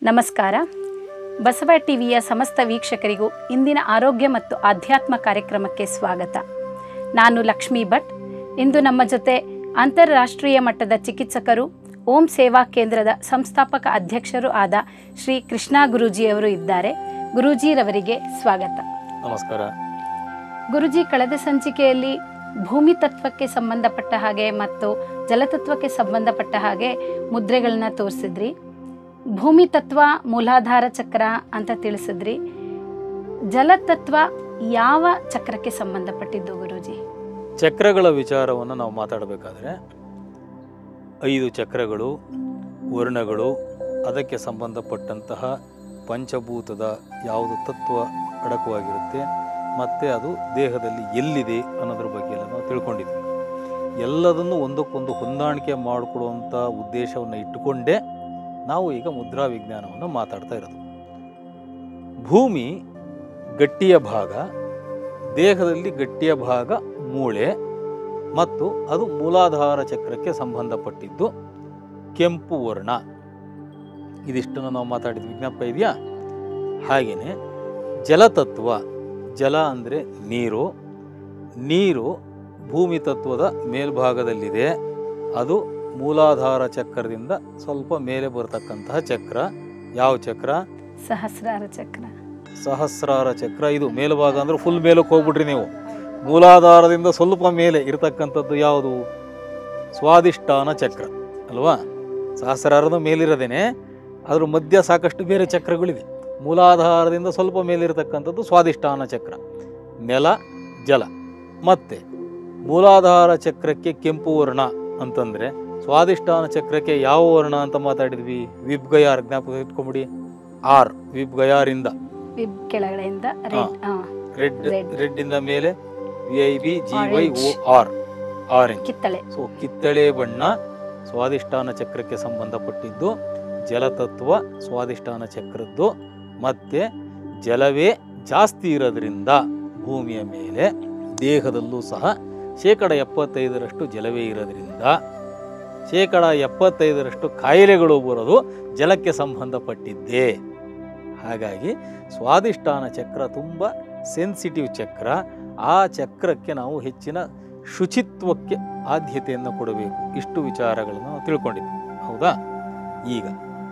ನಮಸ್ಕಾರ ಬಸವ ಟಿವಿಯ ಸಮಸ್ತ ವೀಕ್ಷಕರಿಗೂ ಇಂದಿನ ಆರೋಗ್ಯ ಮತ್ತು ಆಧ್ಯಾತ್ಮ ಕಾರ್ಯಕ್ರಮಕ್ಕೆ ಸ್ವಾಗತ ನಾನು ಲಕ್ಷ್ಮೀ ಭಟ್ ಇಂದು ನಮ್ಮ ಜೊತೆ ಅಂತಾರಾಷ್ಟ್ರೀಯ ಮಟ್ಟದ ಚಿಕಿತ್ಸಕರು ಓಂ ಸೇವಾ ಕೇಂದ್ರದ ಸಂಸ್ಥಾಪಕ ಅಧ್ಯಕ್ಷರು ಆದ ಶ್ರೀ ಕೃಷ್ಣ ಗುರೂಜಿಯವರು ಇದ್ದಾರೆ ಗುರೂಜಿರವರಿಗೆ ಸ್ವಾಗತ ನಮಸ್ಕಾರ ಗುರುಜಿ ಕಳೆದ ಸಂಚಿಕೆಯಲ್ಲಿ ಭೂಮಿ ತತ್ವಕ್ಕೆ ಸಂಬಂಧಪಟ್ಟ ಹಾಗೆ ಮತ್ತು ಜಲತತ್ವಕ್ಕೆ ಸಂಬಂಧಪಟ್ಟ ಹಾಗೆ ಮುದ್ರೆಗಳನ್ನ ತೋರಿಸಿದ್ರಿ ಭೂಮಿ ತತ್ವ ಮೂಲಾಧಾರ ಚಕ್ರ ಅಂತ ತಿಳಿಸಿದ್ರಿ ಜಲತತ್ವ ಯಾವ ಚಕ್ರಕ್ಕೆ ಸಂಬಂಧಪಟ್ಟಿದ್ದು ಗುರುಜಿ ಚಕ್ರಗಳ ವಿಚಾರವನ್ನು ನಾವು ಮಾತಾಡಬೇಕಾದ್ರೆ ಐದು ಚಕ್ರಗಳು ವರ್ಣಗಳು ಅದಕ್ಕೆ ಸಂಬಂಧಪಟ್ಟಂತಹ ಪಂಚಭೂತದ ಯಾವುದು ತತ್ವ ಅಡಕವಾಗಿರುತ್ತೆ ಮತ್ತು ಅದು ದೇಹದಲ್ಲಿ ಎಲ್ಲಿದೆ ಅನ್ನೋದ್ರ ಬಗ್ಗೆ ಎಲ್ಲ ನಾವು ತಿಳ್ಕೊಂಡಿದ್ವಿ ಎಲ್ಲದನ್ನು ಒಂದಕ್ಕೊಂದು ಹೊಂದಾಣಿಕೆ ಮಾಡಿಕೊಡುವಂಥ ಉದ್ದೇಶವನ್ನು ಇಟ್ಟುಕೊಂಡೇ ನಾವು ಈಗ ಮುದ್ರಾ ವಿಜ್ಞಾನವನ್ನು ಮಾತಾಡ್ತಾ ಇರೋದು ಭೂಮಿ ಗಟ್ಟಿಯ ಭಾಗ ದೇಹದಲ್ಲಿ ಗಟ್ಟಿಯ ಭಾಗ ಮೂಳೆ ಮತ್ತು ಅದು ಮೂಲಾಧಾರ ಚಕ್ರಕ್ಕೆ ಸಂಬಂಧಪಟ್ಟಿದ್ದು ಕೆಂಪು ವರ್ಣ ಇದಿಷ್ಟನ್ನು ನಾವು ಮಾತಾಡಿದ್ವಿ ಜ್ಞಾಪಕ ಇದೆಯಾ ಹಾಗೆಯೇ ಜಲತತ್ವ ಜಲ ಅಂದರೆ ನೀರು ನೀರು ಭೂಮಿ ತತ್ವದ ಮೇಲ್ಭಾಗದಲ್ಲಿದೆ ಅದು ಮೂಲಾಧಾರ ಚಕ್ರದಿಂದ ಸ್ವಲ್ಪ ಮೇಲೆ ಬರತಕ್ಕಂತಹ ಚಕ್ರ ಯಾವ ಚಕ್ರ ಸಹಸ್ರಾರ ಚಕ್ರ ಸಹಸ್ರಾರ ಚಕ್ರ ಇದು ಮೇಲ್ಭಾಗ ಅಂದ್ರೆ ಫುಲ್ ಮೇಲಕ್ಕೆ ಹೋಗ್ಬಿಟ್ರಿ ನೀವು ಮೂಲಾಧಾರದಿಂದ ಸ್ವಲ್ಪ ಮೇಲೆ ಇರತಕ್ಕಂಥದ್ದು ಯಾವುದು ಸ್ವಾದಿಷ್ಟಾನ ಚಕ್ರ ಅಲ್ವಾ ಸಹಸ್ರಾರದ ಮೇಲಿರದೇನೆ ಅದ್ರ ಮಧ್ಯ ಸಾಕಷ್ಟು ಬೇರೆ ಚಕ್ರಗಳಿದೆ ಮೂಲಾಧಾರದಿಂದ ಸ್ವಲ್ಪ ಮೇಲಿರತಕ್ಕಂಥದ್ದು ಸ್ವಾದಿಷ್ಟಾನ ಚಕ್ರ ನೆಲ ಜಲ ಮತ್ತೆ ಮೂಲಾಧಾರ ಚಕ್ರಕ್ಕೆ ಕೆಂಪು ವರ್ಣ ಅಂತಂದ್ರೆ ಸ್ವಾದಿಷ್ಟಾನ ಚಕ್ರಕ್ಕೆ ಯಾವ ವರ್ಣ ಅಂತ ಮಾತಾಡಿದ್ವಿ ವಿಬ್ಗಯಾರ್ ಜ್ಞಾಪಕ ಇಟ್ಕೊಂಬಿಡಿ ಆರ್ ವಿಬ್ಗಯಾರಿಂದ ವಿಬ್ ಕೆಳಗಡೆಯಿಂದ ರೆಡ್ ರೆಡ್ Red. ರೆಡ್ ಇಂದ ಮೇಲೆ V I B G Y O R orange ಕಿತ್ತಳೆ ಸೊ ಕಿತ್ತಳೆ ಬಣ್ಣ ಸ್ವಾದಿಷ್ಟಾನ ಚಕ್ರಕ್ಕೆ ಸಂಬಂಧಪಟ್ಟಿದ್ದು ಜಲತತ್ವ ಸ್ವಾದಿಷ್ಟಾನ ಚಕ್ರದ್ದು ಮತ್ತೆ ಜಲವೇ ಜಾಸ್ತಿ ಇರೋದ್ರಿಂದ ಭೂಮಿಯ ಮೇಲೆ ದೇಹದಲ್ಲೂ ಸಹ ಶೇಕಡ ಎಪ್ಪತ್ತೈದರಷ್ಟು ಜಲವೇ ಇರೋದ್ರಿಂದ ಶೇಕಡ ಎಪ್ಪತ್ತೈದರಷ್ಟು ಕಾಯಿಲೆಗಳು ಬರೋದು ಜಲಕ್ಕೆ ಸಂಬಂಧಪಟ್ಟಿದ್ದೇ ಹಾಗಾಗಿ ಸ್ವಾದಿಷ್ಟಾನ ಚಕ್ರ ತುಂಬ ಸೆನ್ಸಿಟಿವ್ ಚಕ್ರ ಆ ಚಕ್ರಕ್ಕೆ ನಾವು ಹೆಚ್ಚಿನ ಶುಚಿತ್ವಕ್ಕೆ ಆದ್ಯತೆಯನ್ನು ಕೊಡಬೇಕು ಇಷ್ಟು ವಿಚಾರಗಳನ್ನು ನಾವು ತಿಳ್ಕೊಂಡಿದ್ವಿ ಹೌದಾ ಈಗ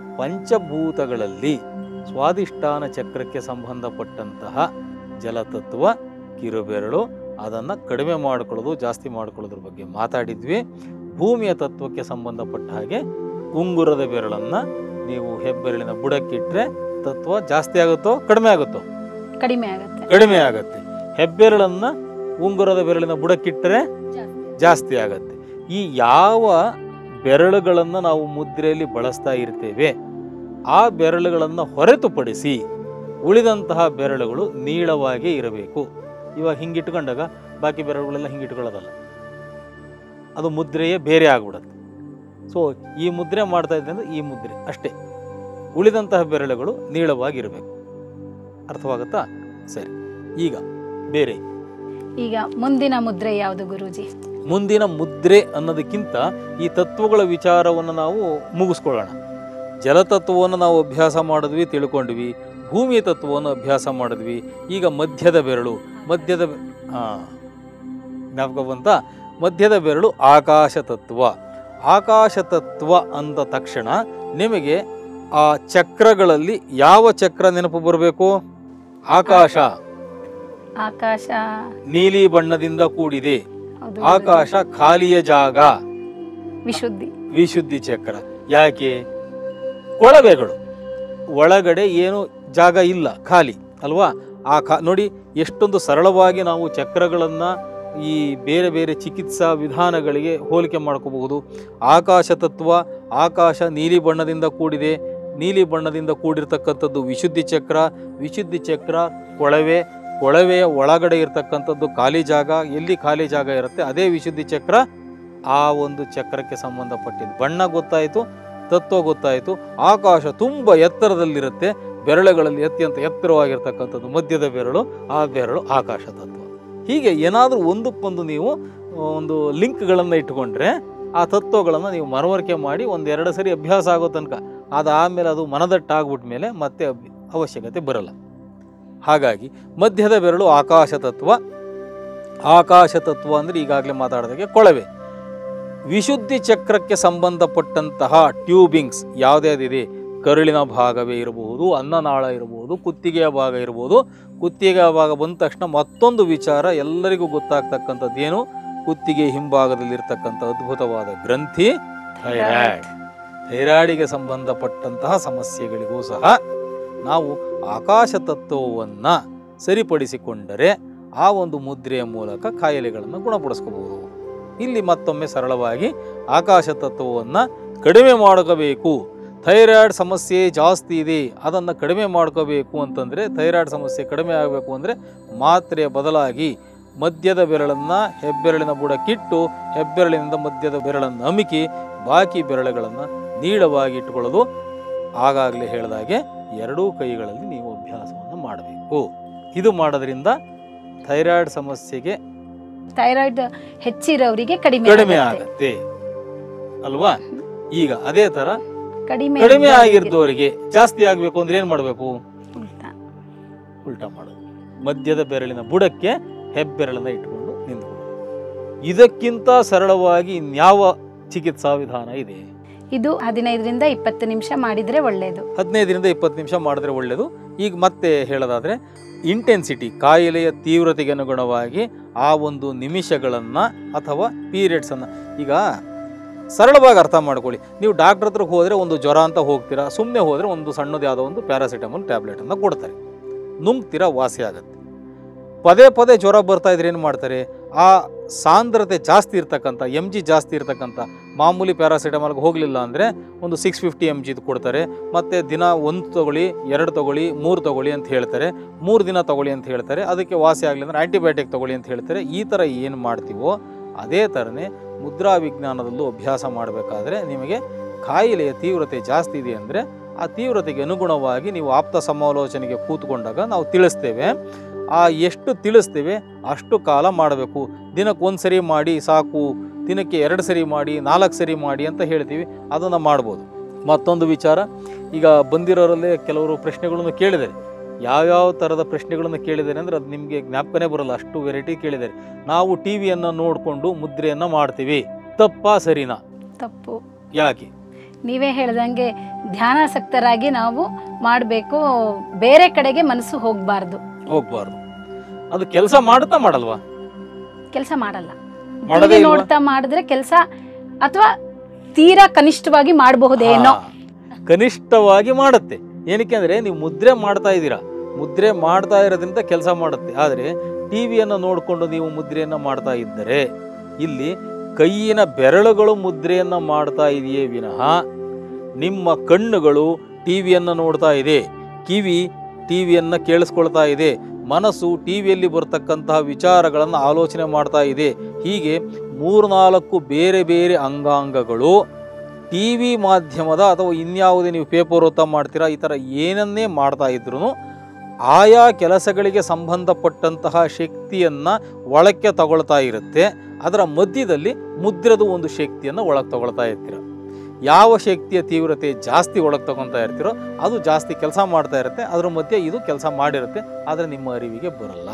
ಪಂಚಭೂತಗಳಲ್ಲಿ ಸ್ವಾದಿಷ್ಟಾನ ಚಕ್ರಕ್ಕೆ ಸಂಬಂಧಪಟ್ಟಂತಹ ಜಲತತ್ವ ಕಿರುಬೆರಳು ಅದನ್ನು ಕಡಿಮೆ ಮಾಡ್ಕೊಳ್ಳೋದು ಜಾಸ್ತಿ ಮಾಡ್ಕೊಳ್ಳೋದ್ರ ಬಗ್ಗೆ ಮಾತಾಡಿದ್ವಿ ಭೂಮಿಯ ತತ್ವಕ್ಕೆ ಸಂಬಂಧಪಟ್ಟ ಹಾಗೆ ಉಂಗುರದ ಬೆರಳನ್ನು ನೀವು ಹೆಬ್ಬೆರಳಿನ ಬುಡಕ್ಕಿಟ್ರೆ ತತ್ವ ಜಾಸ್ತಿ ಆಗುತ್ತೋ ಕಡಿಮೆ ಆಗುತ್ತೋ ಕಡಿಮೆ ಆಗುತ್ತೆ ಕಡಿಮೆ ಆಗತ್ತೆ ಹೆಬ್ಬೆರಳನ್ನ ಉಂಗುರದ ಬೆರಳಿನ ಬುಡಕ್ಕಿಟ್ಟರೆ ಜಾಸ್ತಿ ಆಗತ್ತೆ ಈ ಯಾವ ಬೆರಳುಗಳನ್ನು ನಾವು ಮುದ್ರೆಯಲ್ಲಿ ಬಳಸ್ತಾ ಇರ್ತೇವೆ ಆ ಬೆರಳುಗಳನ್ನು ಹೊರತುಪಡಿಸಿ ಉಳಿದಂತಹ ಬೆರಳುಗಳು ನೀಳವಾಗಿ ಇರಬೇಕು ಇವಾಗ ಹಿಂಗಿಟ್ಕೊಂಡಾಗ ಬಾಕಿ ಬೆರಳುಗಳೆಲ್ಲ ಹಿಂಗಿಟ್ಕೊಳ್ಳೋದಲ್ಲ ಅದು ಮುದ್ರೆಯೇ ಬೇರೆ ಆಗ್ಬಿಡುತ್ತೆ ಸೊ ಈ ಮುದ್ರೆ ಮಾಡ್ತಾ ಇದ್ದೆ ಅಂದ್ರೆ ಈ ಮುದ್ರೆ ಅಷ್ಟೇ ಉಳಿದಂತಹ ಬೆರಳುಗಳು ನೀಳವಾಗಿರಬೇಕು ಅರ್ಥವಾಗುತ್ತಾ ಸರಿ ಈಗ ಬೇರೆ ಈಗ ಮುಂದಿನ ಮುದ್ರೆ ಯಾವುದು ಗುರೂಜಿ ಮುಂದಿನ ಮುದ್ರೆ ಅನ್ನೋದಕ್ಕಿಂತ ಈ ತತ್ವಗಳ ವಿಚಾರವನ್ನು ನಾವು ಮುಗಿಸ್ಕೊಳ್ಳೋಣ ಜಲತತ್ವವನ್ನು ನಾವು ಅಭ್ಯಾಸ ಮಾಡಿದ್ವಿ ತಿಳ್ಕೊಂಡ್ವಿ ಭೂಮಿ ತತ್ವವನ್ನು ಅಭ್ಯಾಸ ಮಾಡಿದ್ವಿ ಈಗ ಮಧ್ಯದ ಬೆರಳು ಮಧ್ಯದ ಬೆ- ಆ, ಜ್ಞಾಪಕ ಬಂತ ಮಧ್ಯದ ಬೆರಳು ಆಕಾಶ ತತ್ವ ಆಕಾಶ ತತ್ವ ಅಂದ ತಕ್ಷಣ ನಿಮಗೆ ಆ ಚಕ್ರಗಳಲ್ಲಿ ಯಾವ ಚಕ್ರ ನೆನಪು ಬರಬೇಕು ಆಕಾಶ ಆಕಾಶ ನೀಲಿ ಬಣ್ಣದಿಂದ ಕೂಡಿದೆ ಹೌದು ಆಕಾಶ ಖಾಲಿಯ ಜಾಗ ವಿಶುದ್ಧಿ ವಿಶುದ್ಧಿ ಚಕ್ರ ಯಾಕೆ ಕೊಳವೆಗಳು ಒಳಗಡೆ ಏನು ಜಾಗ ಇಲ್ಲ ಖಾಲಿ ಅಲ್ವಾ ಆ ಖಾ ನೋಡಿ ಎಷ್ಟೊಂದು ಸರಳವಾಗಿ ನಾವು ಚಕ್ರಗಳನ್ನು ಈ ಬೇರೆ ಬೇರೆ ಚಿಕಿತ್ಸಾ ವಿಧಾನಗಳಿಗೆ ಹೋಲಿಕೆ ಮಾಡ್ಕೋಬಹುದು ಆಕಾಶ ತತ್ವ ಆಕಾಶ ನೀಲಿ ಬಣ್ಣದಿಂದ ಕೂಡಿದೆ ನೀಲಿ ಬಣ್ಣದಿಂದ ಕೂಡಿರ್ತಕ್ಕಂಥದ್ದು ವಿಶುದ್ಧಿ ಚಕ್ರ ವಿಶುದ್ಧಿ ಚಕ್ರ ಕೊಳವೆ ಕೊಳವೆಯ ಒಳಗಡೆ ಇರತಕ್ಕಂಥದ್ದು ಖಾಲಿ ಜಾಗ ಎಲ್ಲಿ ಖಾಲಿ ಜಾಗ ಇರುತ್ತೆ ಅದೇ ವಿಶುದ್ಧಿ ಚಕ್ರ ಆ ಒಂದು ಚಕ್ರಕ್ಕೆ ಸಂಬಂಧಪಟ್ಟಿದ್ದು ಬಣ್ಣ ಗೊತ್ತಾಯಿತು ತತ್ವ ಗೊತ್ತಾಯಿತು ಆಕಾಶ ತುಂಬ ಎತ್ತರದಲ್ಲಿರುತ್ತೆ ಬೆರಳುಗಳಲ್ಲಿ ಅತ್ಯಂತ ಎತ್ತರವಾಗಿರ್ತಕ್ಕಂಥದ್ದು ಮಧ್ಯದ ಬೆರಳು ಆ ಬೆರಳು ಆಕಾಶ ತತ್ವ ಹೀಗೆ ಏನಾದರೂ ಒಂದಕ್ಕೊಂದು ನೀವು ಆ, ಒಂದು ಲಿಂಕ್ಗಳನ್ನು ಇಟ್ಕೊಂಡ್ರೆ ಆ ತತ್ವಗಳನ್ನು ನೀವು ಮನವರಿಕೆ ಮಾಡಿ ಒಂದೆರಡು ಸರಿ ಅಭ್ಯಾಸ ಆಗೋ ತನಕ ಅದಾದಮೇಲೆ ಅದು ಮನದಟ್ಟಾಗ್ಬಿಟ್ಟ ಮೇಲೆ ಮತ್ತೆ ಅಭ್- ಅವಶ್ಯಕತೆ ಬರಲ್ಲ ಹಾಗಾಗಿ ಮಧ್ಯದ ಬೆರಳು ಆಕಾಶ ತತ್ವ ಆಕಾಶ ತತ್ವ ಅಂದರೆ ಈಗಾಗಲೇ ಮಾತಾಡಿದಾಗೆ ಕೊಳವೆ ವಿಶುದ್ಧಿ ಚಕ್ರಕ್ಕೆ ಸಂಬಂಧಪಟ್ಟಂತಹ ಟ್ಯೂಬಿಂಗ್ಸ್ ಯಾವುದ್ಯಾವುದಿದೆ ಕರುಳಿನ ಭಾಗವೇ ಇರಬಹುದು ಅನ್ನನಾಳ ಇರಬಹುದು ಕುತ್ತಿಗೆಯ ಭಾಗ ಇರಬಹುದು ಕುತ್ತಿಗೆಯ ಭಾಗ ಬಂದ ತಕ್ಷಣ ಮತ್ತೊಂದು ವಿಚಾರ ಎಲ್ಲರಿಗೂ ಗೊತ್ತಾಗ್ತಕ್ಕಂಥದ್ದು ಏನು ಕುತ್ತಿಗೆ ಹಿಂಭಾಗದಲ್ಲಿರ್ತಕ್ಕಂಥ ಅದ್ಭುತವಾದ ಗ್ರಂಥಿ ಥೈರಾಯ್ಡ್ ಥೈರಾಯ್ಡಿಗೆ ಸಂಬಂಧಪಟ್ಟಂತಹ ಸಮಸ್ಯೆಗಳಿಗೂ ಸಹ ನಾವು ಆಕಾಶ ತತ್ವವನ್ನು ಸರಿಪಡಿಸಿಕೊಂಡರೆ ಆ ಒಂದು ಮುದ್ರೆಯ ಮೂಲಕ ಕಾಯಿಲೆಗಳನ್ನು ಗುಣಪಡಿಸ್ಕೋಬಹುದು ಇಲ್ಲಿ ಮತ್ತೊಮ್ಮೆ ಸರಳವಾಗಿ ಆಕಾಶ ತತ್ವವನ್ನು ಕಡಿಮೆ ಮಾಡ್ಕೋಬೇಕು ಥೈರಾಯ್ಡ್ ಸಮಸ್ಯೆ ಜಾಸ್ತಿ ಇದೆ ಅದನ್ನು ಕಡಿಮೆ ಮಾಡ್ಕೋಬೇಕು ಅಂತಂದರೆ ಥೈರಾಯ್ಡ್ ಸಮಸ್ಯೆ ಕಡಿಮೆ ಆಗಬೇಕು ಅಂದರೆ ಮಾತ್ರೆಯ ಬದಲಾಗಿ ಮಧ್ಯದ ಬೆರಳನ್ನು ಹೆಬ್ಬೆರಳಿನ ಬುಡಕ್ಕಿಟ್ಟು ಹೆಬ್ಬೆರಳಿನಿಂದ ಮಧ್ಯದ ಬೆರಳನ್ನು ಅಮಿಕಿ ಬಾಕಿ ಬೆರಳುಗಳನ್ನು ನೀಳವಾಗಿ ಇಟ್ಟುಕೊಳ್ಳೋದು ಆಗಾಗಲೇ ಹೇಳಿದಾಗೆ ಎರಡೂ ಕೈಗಳಲ್ಲಿ ನೀವು ಅಭ್ಯಾಸವನ್ನು ಮಾಡಬೇಕು ಇದು ಮಾಡೋದ್ರಿಂದ ಥೈರಾಯ್ಡ್ ಸಮಸ್ಯೆಗೆ ಥೈರಾಯ್ಡ್ ಹೆಚ್ಚಿರೋರಿಗೆ ಕಡಿಮೆ ಕಡಿಮೆ ಆಗುತ್ತೆ. ಆಗತ್ತೆ ಅಲ್ವಾ ಈಗ ಅದೇ ತರ ಕಡಿಮೆ ಕಡಿಮೆ ಇದ್ದವರಿಗೆ ಆಗಿದ್ದವರಿಗೆ ಜಾಸ್ತಿ ಆಗ್ಬೇಕು ಅಂದ್ರೆ ಏನ್ ಮಾಡಬೇಕು ಉಲ್ಟಾ. ಉಲ್ಟಾ ಮಾಡೋದು ಮಧ್ಯದ ಬೆರಳಿನ ಬುಡಕ್ಕೆ ಹೆಬ್ಬೆರಳನ್ನ ಇಟ್ಕೊಂಡು ನಿಂತ್ಕೊಳ್ಳೋದು ಇದಕ್ಕಿಂತ ಸರಳವಾಗಿ ಇನ್ಯಾವ ಚಿಕಿತ್ಸಾ ವಿಧಾನ ಇದೆ ಇದು ಹದಿನೈದರಿಂದ ಇಪ್ಪತ್ತು ನಿಮಿಷ ಮಾಡಿದ್ರೆ ಒಳ್ಳೆಯದು ಹದಿನೈದರಿಂದ ಇಪ್ಪತ್ತು ನಿಮಿಷ ಮಾಡಿದ್ರೆ ಒಳ್ಳೆಯದು ಈಗ ಮತ್ತೆ ಹೇಳೋದಾದ್ರೆ ಇಂಟೆನ್ಸಿಟಿ ಕಾಯಿಲೆಯ ತೀವ್ರತೆಗೆ ಅನುಗುಣವಾಗಿ ಆ ಒಂದು ನಿಮಿಷಗಳನ್ನು ಅಥವಾ ಪೀರಿಯಡ್ಸನ್ನು ಈಗ ಸರಳವಾಗಿ ಅರ್ಥ ಮಾಡ್ಕೊಳ್ಳಿ ನೀವು ಡಾಕ್ಟ್ರ್ ಹತ್ರಕ್ಕೆ ಹೋದರೆ ಒಂದು ಜ್ವರ ಅಂತ ಹೋಗ್ತೀರಾ ಸುಮ್ಮನೆ ಹೋದರೆ ಒಂದು ಸಣ್ಣದು ಯಾವುದೋ ಒಂದು ಪ್ಯಾರಾಸಿಟಮಲ್ ಟ್ಯಾಬ್ಲೆಟನ್ನು ಕೊಡ್ತಾರೆ ನುಂಗ್ತೀರಾ ವಾಸಿ ಆಗುತ್ತೆ ಪದೇ ಪದೇ ಜ್ವರ ಬರ್ತಾ ಇದ್ರೆ ಏನು ಮಾಡ್ತಾರೆ ಆ ಸಾಂದ್ರತೆ ಜಾಸ್ತಿ ಇರ್ತಕ್ಕಂಥ ಎಮ್ ಜಿ ಜಾಸ್ತಿ ಇರ್ತಕ್ಕಂಥ ಮಾಮೂಲಿ ಪ್ಯಾರಾಸಿಟಮಾಲ್ಗೆ ಹೋಗಲಿಲ್ಲ ಅಂದರೆ ಒಂದು ಸಿಕ್ಸ್ ಫಿಫ್ಟಿ ಎಮ್ ಜಿದು ಕೊಡ್ತಾರೆ ಮತ್ತು ದಿನ ಒಂದು ತಗೊಳ್ಳಿ ಎರಡು ತಗೊಳ್ಳಿ ಮೂರು ತಗೊಳ್ಳಿ ಅಂತ ಹೇಳ್ತಾರೆ ಮೂರು ದಿನ ತಗೊಳ್ಳಿ ಅಂತ ಹೇಳ್ತಾರೆ ಅದಕ್ಕೆ ವಾಸಿ ಆಗಲಿ ಅಂದರೆ ಆ್ಯಂಟಿಬಯೋಟಿಕ್ ತಗೊಳ್ಳಿ ಅಂತ ಹೇಳ್ತಾರೆ ಈ ಥರ ಏನು ಮಾಡ್ತೀವೋ ಅದೇ ಥರನೇ ಮುದ್ರಾ ವಿಜ್ಞಾನದಲ್ಲೂ ಅಭ್ಯಾಸ ಮಾಡಬೇಕಾದ್ರೆ ನಿಮಗೆ ಕಾಯಿಲೆಯ ತೀವ್ರತೆ ಜಾಸ್ತಿ ಇದೆ ಅಂದರೆ ಆ ತೀವ್ರತೆಗೆ ಅನುಗುಣವಾಗಿ ನೀವು ಆಪ್ತ ಸಮಾಲೋಚನೆಗೆ ಕೂತ್ಕೊಂಡಾಗ ನಾವು ತಿಳಿಸ್ತೇವೆ ಆ ಎಷ್ಟು ತಿಳಿಸ್ತೇವೆ ಅಷ್ಟು ಕಾಲ ಮಾಡಬೇಕು ದಿನಕ್ಕೆ ಒಂದು ಸರಿ ಮಾಡಿ ಸಾಕು ದಿನಕ್ಕೆ ಎರಡು ಸರಿ ಮಾಡಿ ನಾಲ್ಕು ಸರಿ ಮಾಡಿ ಅಂತ ಹೇಳ್ತೀವಿ ಅದನ್ನು ಮಾಡ್ಬೋದು ಮತ್ತೊಂದು ವಿಚಾರ ಈಗ ಬಂದಿರೋರಲ್ಲೇ ಕೆಲವರು ಪ್ರಶ್ನೆಗಳನ್ನು ಕೇಳಿದ್ದಾರೆ ಯಾವ್ಯಾವ ಥರದ ಪ್ರಶ್ನೆಗಳನ್ನು ಕೇಳಿದ್ದಾರೆ ಅಂದರೆ ಅದು ನಿಮಗೆ ಜ್ಞಾಪಕನೇ ಬರಲ್ಲ ಅಷ್ಟು ವೆರೈಟಿ ಕೇಳಿದ್ದಾರೆ ನಾವು ಟಿ ವಿಯನ್ನು ನೋಡಿಕೊಂಡು ಮುದ್ರೆಯನ್ನು ಮಾಡ್ತೀವಿ ತಪ್ಪಾ ಸರಿನಾ ತಪ್ಪು ಯಾಕೆ ನೀವೇ ಹೇಳ್ದಂಗೆ ಧ್ಯಾನಾಸಕ್ತರಾಗಿ ನಾವು ಮಾಡಬೇಕು ಬೇರೆ ಕಡೆಗೆ ಮನಸ್ಸು ಹೋಗಬಾರ್ದು ಹೋಗ್ಬಾರ್ದು ಅದು ಕೆಲಸ ಮಾಡುತ್ತಾ ಮಾಡಲ್ವಾ ಕೆಲಸ ಮಾಡಲ್ಲ ಮಾಡೋದೇ TV ಇಲ್ವಾ? ನೋಡ್ತಾ ಮಾಡಿದ್ರೆ ಕೆಲಸ ಅಥವಾ ತೀರಾ ಕನಿಷ್ಠವಾಗಿ ಮಾಡಬಹುದೇನೋ ಹಾ, ಕನಿಷ್ಠವಾಗಿ ಮಾಡುತ್ತೆ ಏನಕ್ಕೆ ಅಂದರೆ ನೀವು ಮುದ್ರೆ ಮಾಡ್ತಾ ಇದ್ದೀರಾ ಮುದ್ರೆ ಮಾಡ್ತಾ ಇರೋದ್ರಿಂದ ಕೆಲಸ ಮಾಡುತ್ತೆ ಆದರೆ ಟಿ ವಿಯನ್ನು ನೋಡಿಕೊಂಡು ನೀವು ಮುದ್ರೆಯನ್ನು ಮಾಡ್ತಾ ಇದ್ದರೆ ಇಲ್ಲಿ ಕೈಯಿನ ಬೆರಳುಗಳು ಮುದ್ರೆಯನ್ನು ಮಾಡ್ತಾ ಇದೆಯೇ ವಿನಃ ನಿಮ್ಮ ಕಣ್ಣುಗಳು ಟಿ ವಿಯನ್ನು ನೋಡ್ತಾ ಇದೆ ಕಿವಿ ಟಿ ವಿಯನ್ನು ಕೇಳಿಸ್ಕೊಳ್ತಾ ಇದೆ ಮನಸ್ಸು ಟಿ ವಿಯಲ್ಲಿ ಬರ್ತಕ್ಕಂತಹ ವಿಚಾರಗಳನ್ನು ಆಲೋಚನೆ ಮಾಡ್ತಾ ಇದೆ ಹೀಗೆ ಮೂರ್ನಾಲ್ಕು ಬೇರೆ ಬೇರೆ ಅಂಗಾಂಗಗಳು ಟಿ ವಿ ಮಾಧ್ಯಮದ ಅಥವಾ ಇನ್ಯಾವುದೇ ನೀವು ಪೇಪರ್ ಓದ್ತಾ ಮಾಡ್ತೀರಾ ಈ ಥರ ಏನನ್ನೇ ಮಾಡ್ತಾ ಇದ್ರೂ ಆಯಾ ಕೆಲಸಗಳಿಗೆ ಸಂಬಂಧಪಟ್ಟಂತಹ ಶಕ್ತಿಯನ್ನು ಒಳಕ್ಕೆ ತಗೊಳ್ತಾ ಇರುತ್ತೆ ಅದರ ಮಧ್ಯದಲ್ಲಿ ಮುದ್ರೆದು ಒಂದು ಶಕ್ತಿಯನ್ನು ಒಳಗೆ ತಗೊಳ್ತಾ ಇರ್ತೀರ ಯಾವ ಶಕ್ತಿಯ ತೀವ್ರತೆ ಜಾಸ್ತಿ ಒಳಗೆ ತಗೊತಾ ಇರ್ತೀರೋ ಅದು ಜಾಸ್ತಿ ಕೆಲಸ ಮಾಡ್ತಾ ಇರುತ್ತೆ ಅದ್ರ ಮಧ್ಯೆ ಇದು ಕೆಲಸ ಮಾಡಿರುತ್ತೆ ಆದರೆ ನಿಮ್ಮ ಅರಿವಿಗೆ ಬರಲ್ಲ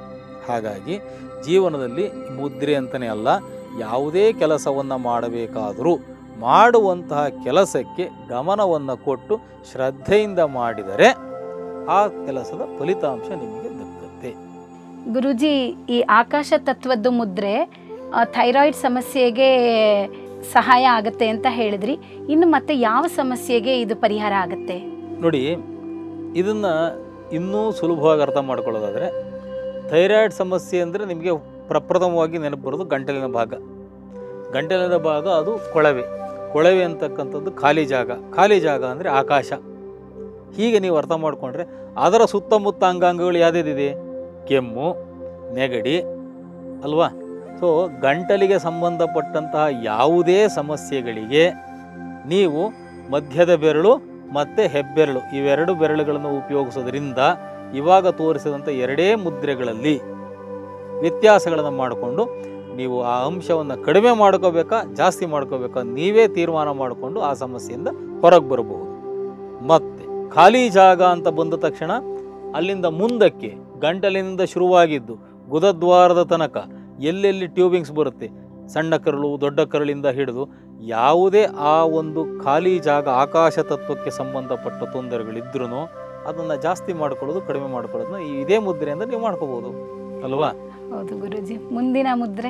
ಹಾಗಾಗಿ ಜೀವನದಲ್ಲಿ ಮುದ್ರೆ ಅಂತಲೇ ಅಲ್ಲ ಯಾವುದೇ ಕೆಲಸವನ್ನು ಮಾಡಬೇಕಾದರೂ ಮಾಡುವಂತಹ ಕೆಲಸಕ್ಕೆ ಗಮನವನ್ನು ಕೊಟ್ಟು ಶ್ರದ್ಧೆಯಿಂದ ಮಾಡಿದರೆ ಆ ಕೆಲಸದ ಫಲಿತಾಂಶ ನಿಮಗೆ ದಕ್ಕತ್ತೆ ಗುರುಜಿ ಈ ಆಕಾಶ ತತ್ವದ್ದು ಮುದ್ರೆ ಆ, ಥೈರಾಯ್ಡ್ ಸಮಸ್ಯೆಗೆ ಸಹಾಯ ಆಗುತ್ತೆ ಅಂತ ಹೇಳಿದ್ರಿ ಇನ್ನು ಮತ್ತೆ ಯಾವ ಸಮಸ್ಯೆಗೆ ಇದು ಪರಿಹಾರ ಆಗುತ್ತೆ ನೋಡಿ ಇದನ್ನು ಇನ್ನೂ ಸುಲಭವಾಗಿ ಅರ್ಥ ಮಾಡ್ಕೊಳ್ಳೋದಾದರೆ ಥೈರಾಯ್ಡ್ ಸಮಸ್ಯೆ ಅಂದರೆ ನಿಮಗೆ ಪ್ರಪ್ರಥಮವಾಗಿ ನೆನಪು ಬರೋದು ಗಂಟಲಿನ ಭಾಗ ಗಂಟಲಿನ ಭಾಗ ಅದು ಕೊಳವೆ ಕೊಳವೆ ಅಂತಕ್ಕಂಥದ್ದು ಖಾಲಿ ಜಾಗ ಖಾಲಿ ಜಾಗ ಅಂದರೆ ಆಕಾಶ ಹೀಗೆ ನೀವು ಅರ್ಥ ಮಾಡಿಕೊಂಡ್ರೆ ಅದರ ಸುತ್ತಮುತ್ತ ಅಂಗಾಂಗಗಳು ಯಾವುದಿದೆ ಕೆಮ್ಮು ನೆಗಡಿ ಅಲ್ವಾ ಸೊ ಗಂಟಲಿಗೆ ಸಂಬಂಧಪಟ್ಟಂತಹ ಯಾವುದೇ ಸಮಸ್ಯೆಗಳಿಗೆ ನೀವು ಮಧ್ಯದ ಬೆರಳು ಮತ್ತು ಹೆಬ್ಬೆರಳು ಇವೆರಡು ಬೆರಳುಗಳನ್ನು ಉಪಯೋಗಿಸೋದ್ರಿಂದ ಇವಾಗ ತೋರಿಸಿದಂಥ ಎರಡೇ ಮುದ್ರೆಗಳಲ್ಲಿ ವ್ಯತ್ಯಾಸಗಳನ್ನು ಮಾಡಿಕೊಂಡು ನೀವು ಆ ಅಂಶವನ್ನು ಕಡಿಮೆ ಮಾಡ್ಕೋಬೇಕಾ ಜಾಸ್ತಿ ಮಾಡ್ಕೋಬೇಕಾ ನೀವೇ ತೀರ್ಮಾನ ಮಾಡಿಕೊಂಡು ಆ ಸಮಸ್ಯೆಯಿಂದ ಹೊರಗೆ ಬರಬಹುದು ಮತ್ತೆ ಖಾಲಿ ಜಾಗ ಅಂತ ಬಂದ ತಕ್ಷಣ ಅಲ್ಲಿಂದ ಮುಂದಕ್ಕೆ ಗಂಟಲಿನಿಂದ ಶುರುವಾಗಿದ್ದು ಗುದದ್ವಾರದ ತನಕ ಎಲ್ಲೆಲ್ಲಿ ಟ್ಯೂಬಿಂಗ್ಸ್ ಬರುತ್ತೆ ಸಣ್ಣ ಕರಳು ದೊಡ್ಡ ಕರಳಿಂದ ಹಿಡಿದು ಯಾವುದೇ ಆ ಒಂದು ಖಾಲಿ ಜಾಗ ಆಕಾಶ ತತ್ವಕ್ಕೆ ಸಂಬಂಧಪಟ್ಟ ತೊಂದರೆಗಳಿದ್ರೂ ಅದನ್ನು ಜಾಸ್ತಿ ಮಾಡ್ಕೊಳ್ಳೋದು ಕಡಿಮೆ ಮಾಡ್ಕೊಳ್ಳೋದನ್ನ ಈ ಇದೇ ಮುದ್ರೆಯಿಂದ ನೀವು ಮಾಡ್ಕೋಬೋದು ಅಲ್ವಾ ಹೌದು ಗುರುಜಿ ಮುಂದಿನ ಮುದ್ರೆ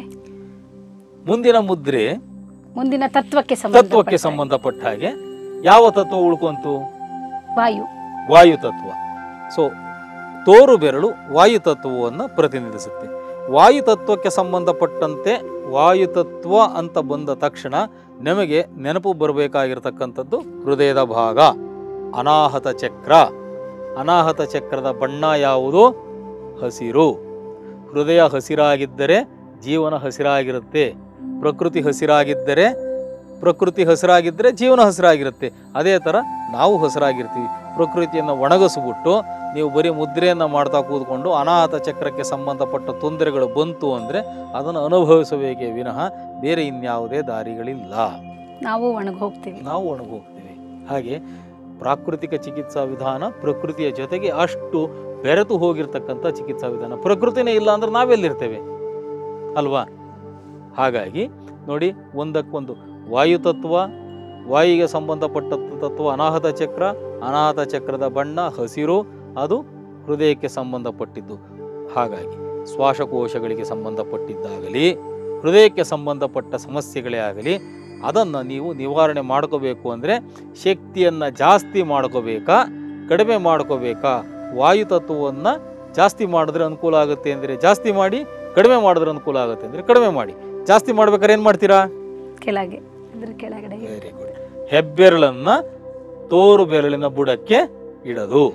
ಮುಂದಿನ ಮುದ್ರೆ ಮುಂದಿನ ತತ್ವಕ್ಕೆ ತತ್ವಕ್ಕೆ ಸಂಬಂಧ ಸಂಬಂಧಪಟ್ಟ ಹಾಗೆ ಯಾವ ತತ್ವ ಉಳ್ಕೊಂತು ವಾಯು ವಾಯು ತತ್ವ ಸೊ ತೋರು ಬೆರಳು ವಾಯು ತತ್ವವನ್ನು ಪ್ರತಿನಿಧಿಸುತ್ತೆ ವಾಯು ತತ್ವಕ್ಕೆ ಸಂಬಂಧಪಟ್ಟಂತೆ ವಾಯು ತತ್ವ ಅಂತ ಬಂದ ತಕ್ಷಣ ನಮಗೆ ನೆನಪು ಬರಬೇಕಾಗಿರ್ತಕ್ಕಂಥದ್ದು ಹೃದಯದ ಭಾಗ ಅನಾಹತ ಚಕ್ರ ಅನಾಹತ ಚಕ್ರದ ಬಣ್ಣ ಯಾವುದು ಹಸಿರು ಹೃದಯ ಹಸಿರಾಗಿದ್ದರೆ ಜೀವನ ಹಸಿರಾಗಿರುತ್ತೆ ಪ್ರಕೃತಿ ಹಸಿರಾಗಿದ್ದರೆ ಪ್ರಕೃತಿ ಹಸಿರಾಗಿದ್ದರೆ ಜೀವನ ಹಸಿರಾಗಿರುತ್ತೆ ಅದೇ ಥರ ನಾವು ಹಸಿರಾಗಿರ್ತೀವಿ ಪ್ರಕೃತಿಯನ್ನು ಒಣಗಿಸ್ಬಿಟ್ಟು ನೀವು ಬರೀ ಮುದ್ರೆಯನ್ನು ಮಾಡ್ತಾ ಕೂತ್ಕೊಂಡು ಅನಾಹತ ಚಕ್ರಕ್ಕೆ ಸಂಬಂಧಪಟ್ಟ ತೊಂದರೆಗಳು ಬಂತು ಅಂದರೆ ಅದನ್ನು ಅನುಭವಿಸಬೇಕೇ ವಿನಃ ಬೇರೆ ಇನ್ಯಾವುದೇ ದಾರಿಗಳಿಲ್ಲ ನಾವು ಒಣಗಿ ಹೋಗ್ತೀವಿ ನಾವು ಒಣಗೋಗ್ತೀವಿ ಹಾಗೆ ಪ್ರಾಕೃತಿಕ ಚಿಕಿತ್ಸಾ ವಿಧಾನ ಪ್ರಕೃತಿಯ ಜೊತೆಗೆ ಅಷ್ಟು ಬೆರೆತು ಹೋಗಿರ್ತಕ್ಕಂಥ ಚಿಕಿತ್ಸಾ ವಿಧಾನ ಪ್ರಕೃತಿನೇ ಇಲ್ಲ ಅಂದ್ರೆ ನಾವೆಲ್ಲಿರ್ತೇವೆ ಅಲ್ವಾ ಹಾಗಾಗಿ ನೋಡಿ ಒಂದಕ್ಕೊಂದು ವಾಯು ತತ್ವ ವಾಯುಗೆ ಸಂಬಂಧಪಟ್ಟ ತತ್ವ ಅನಾಹತ ಚಕ್ರ ಅನಾಹತ ಚಕ್ರದ ಬಣ್ಣ ಹಸಿರು ಅದು ಹೃದಯಕ್ಕೆ ಸಂಬಂಧಪಟ್ಟಿದ್ದು ಹಾಗಾಗಿ ಶ್ವಾಸಕೋಶಗಳಿಗೆ ಸಂಬಂಧಪಟ್ಟಿದ್ದಾಗಲಿ ಹೃದಯಕ್ಕೆ ಸಂಬಂಧಪಟ್ಟ ಸಮಸ್ಯೆಗಳೇ ಆಗಲಿ ಅದನ್ನು ನೀವು ನಿವಾರಣೆ ಮಾಡ್ಕೋಬೇಕು ಅಂದರೆ ಶಕ್ತಿಯನ್ನು ಜಾಸ್ತಿ ಮಾಡ್ಕೋಬೇಕಾ ಕಡಿಮೆ ಮಾಡ್ಕೋಬೇಕಾ ವಾಯು ತತ್ವವನ್ನು ಜಾಸ್ತಿ ಮಾಡಿದ್ರೆ ಅನುಕೂಲ ಆಗುತ್ತೆ ಅಂದರೆ ಜಾಸ್ತಿ ಮಾಡಿ ಕಡಿಮೆ ಮಾಡಿದ್ರೆ ಅನುಕೂಲ ಆಗುತ್ತೆ ಅಂದರೆ ಕಡಿಮೆ ಮಾಡಿ ಜಾಸ್ತಿ ಮಾಡ್ಬೇಕಾದ್ರೆ ಏನು ಮಾಡ್ತೀರಾ ಕೆಳಗೆ ಅದ್ರ ಕೆಳಗಡೆ ವೆರಿ ಗುಡ್ ಹೆಬ್ಬೆರಳನ್ನ ತೋರು ಬೆರಳಿನ ಬುಡಕ್ಕೆ ಇಡೋದು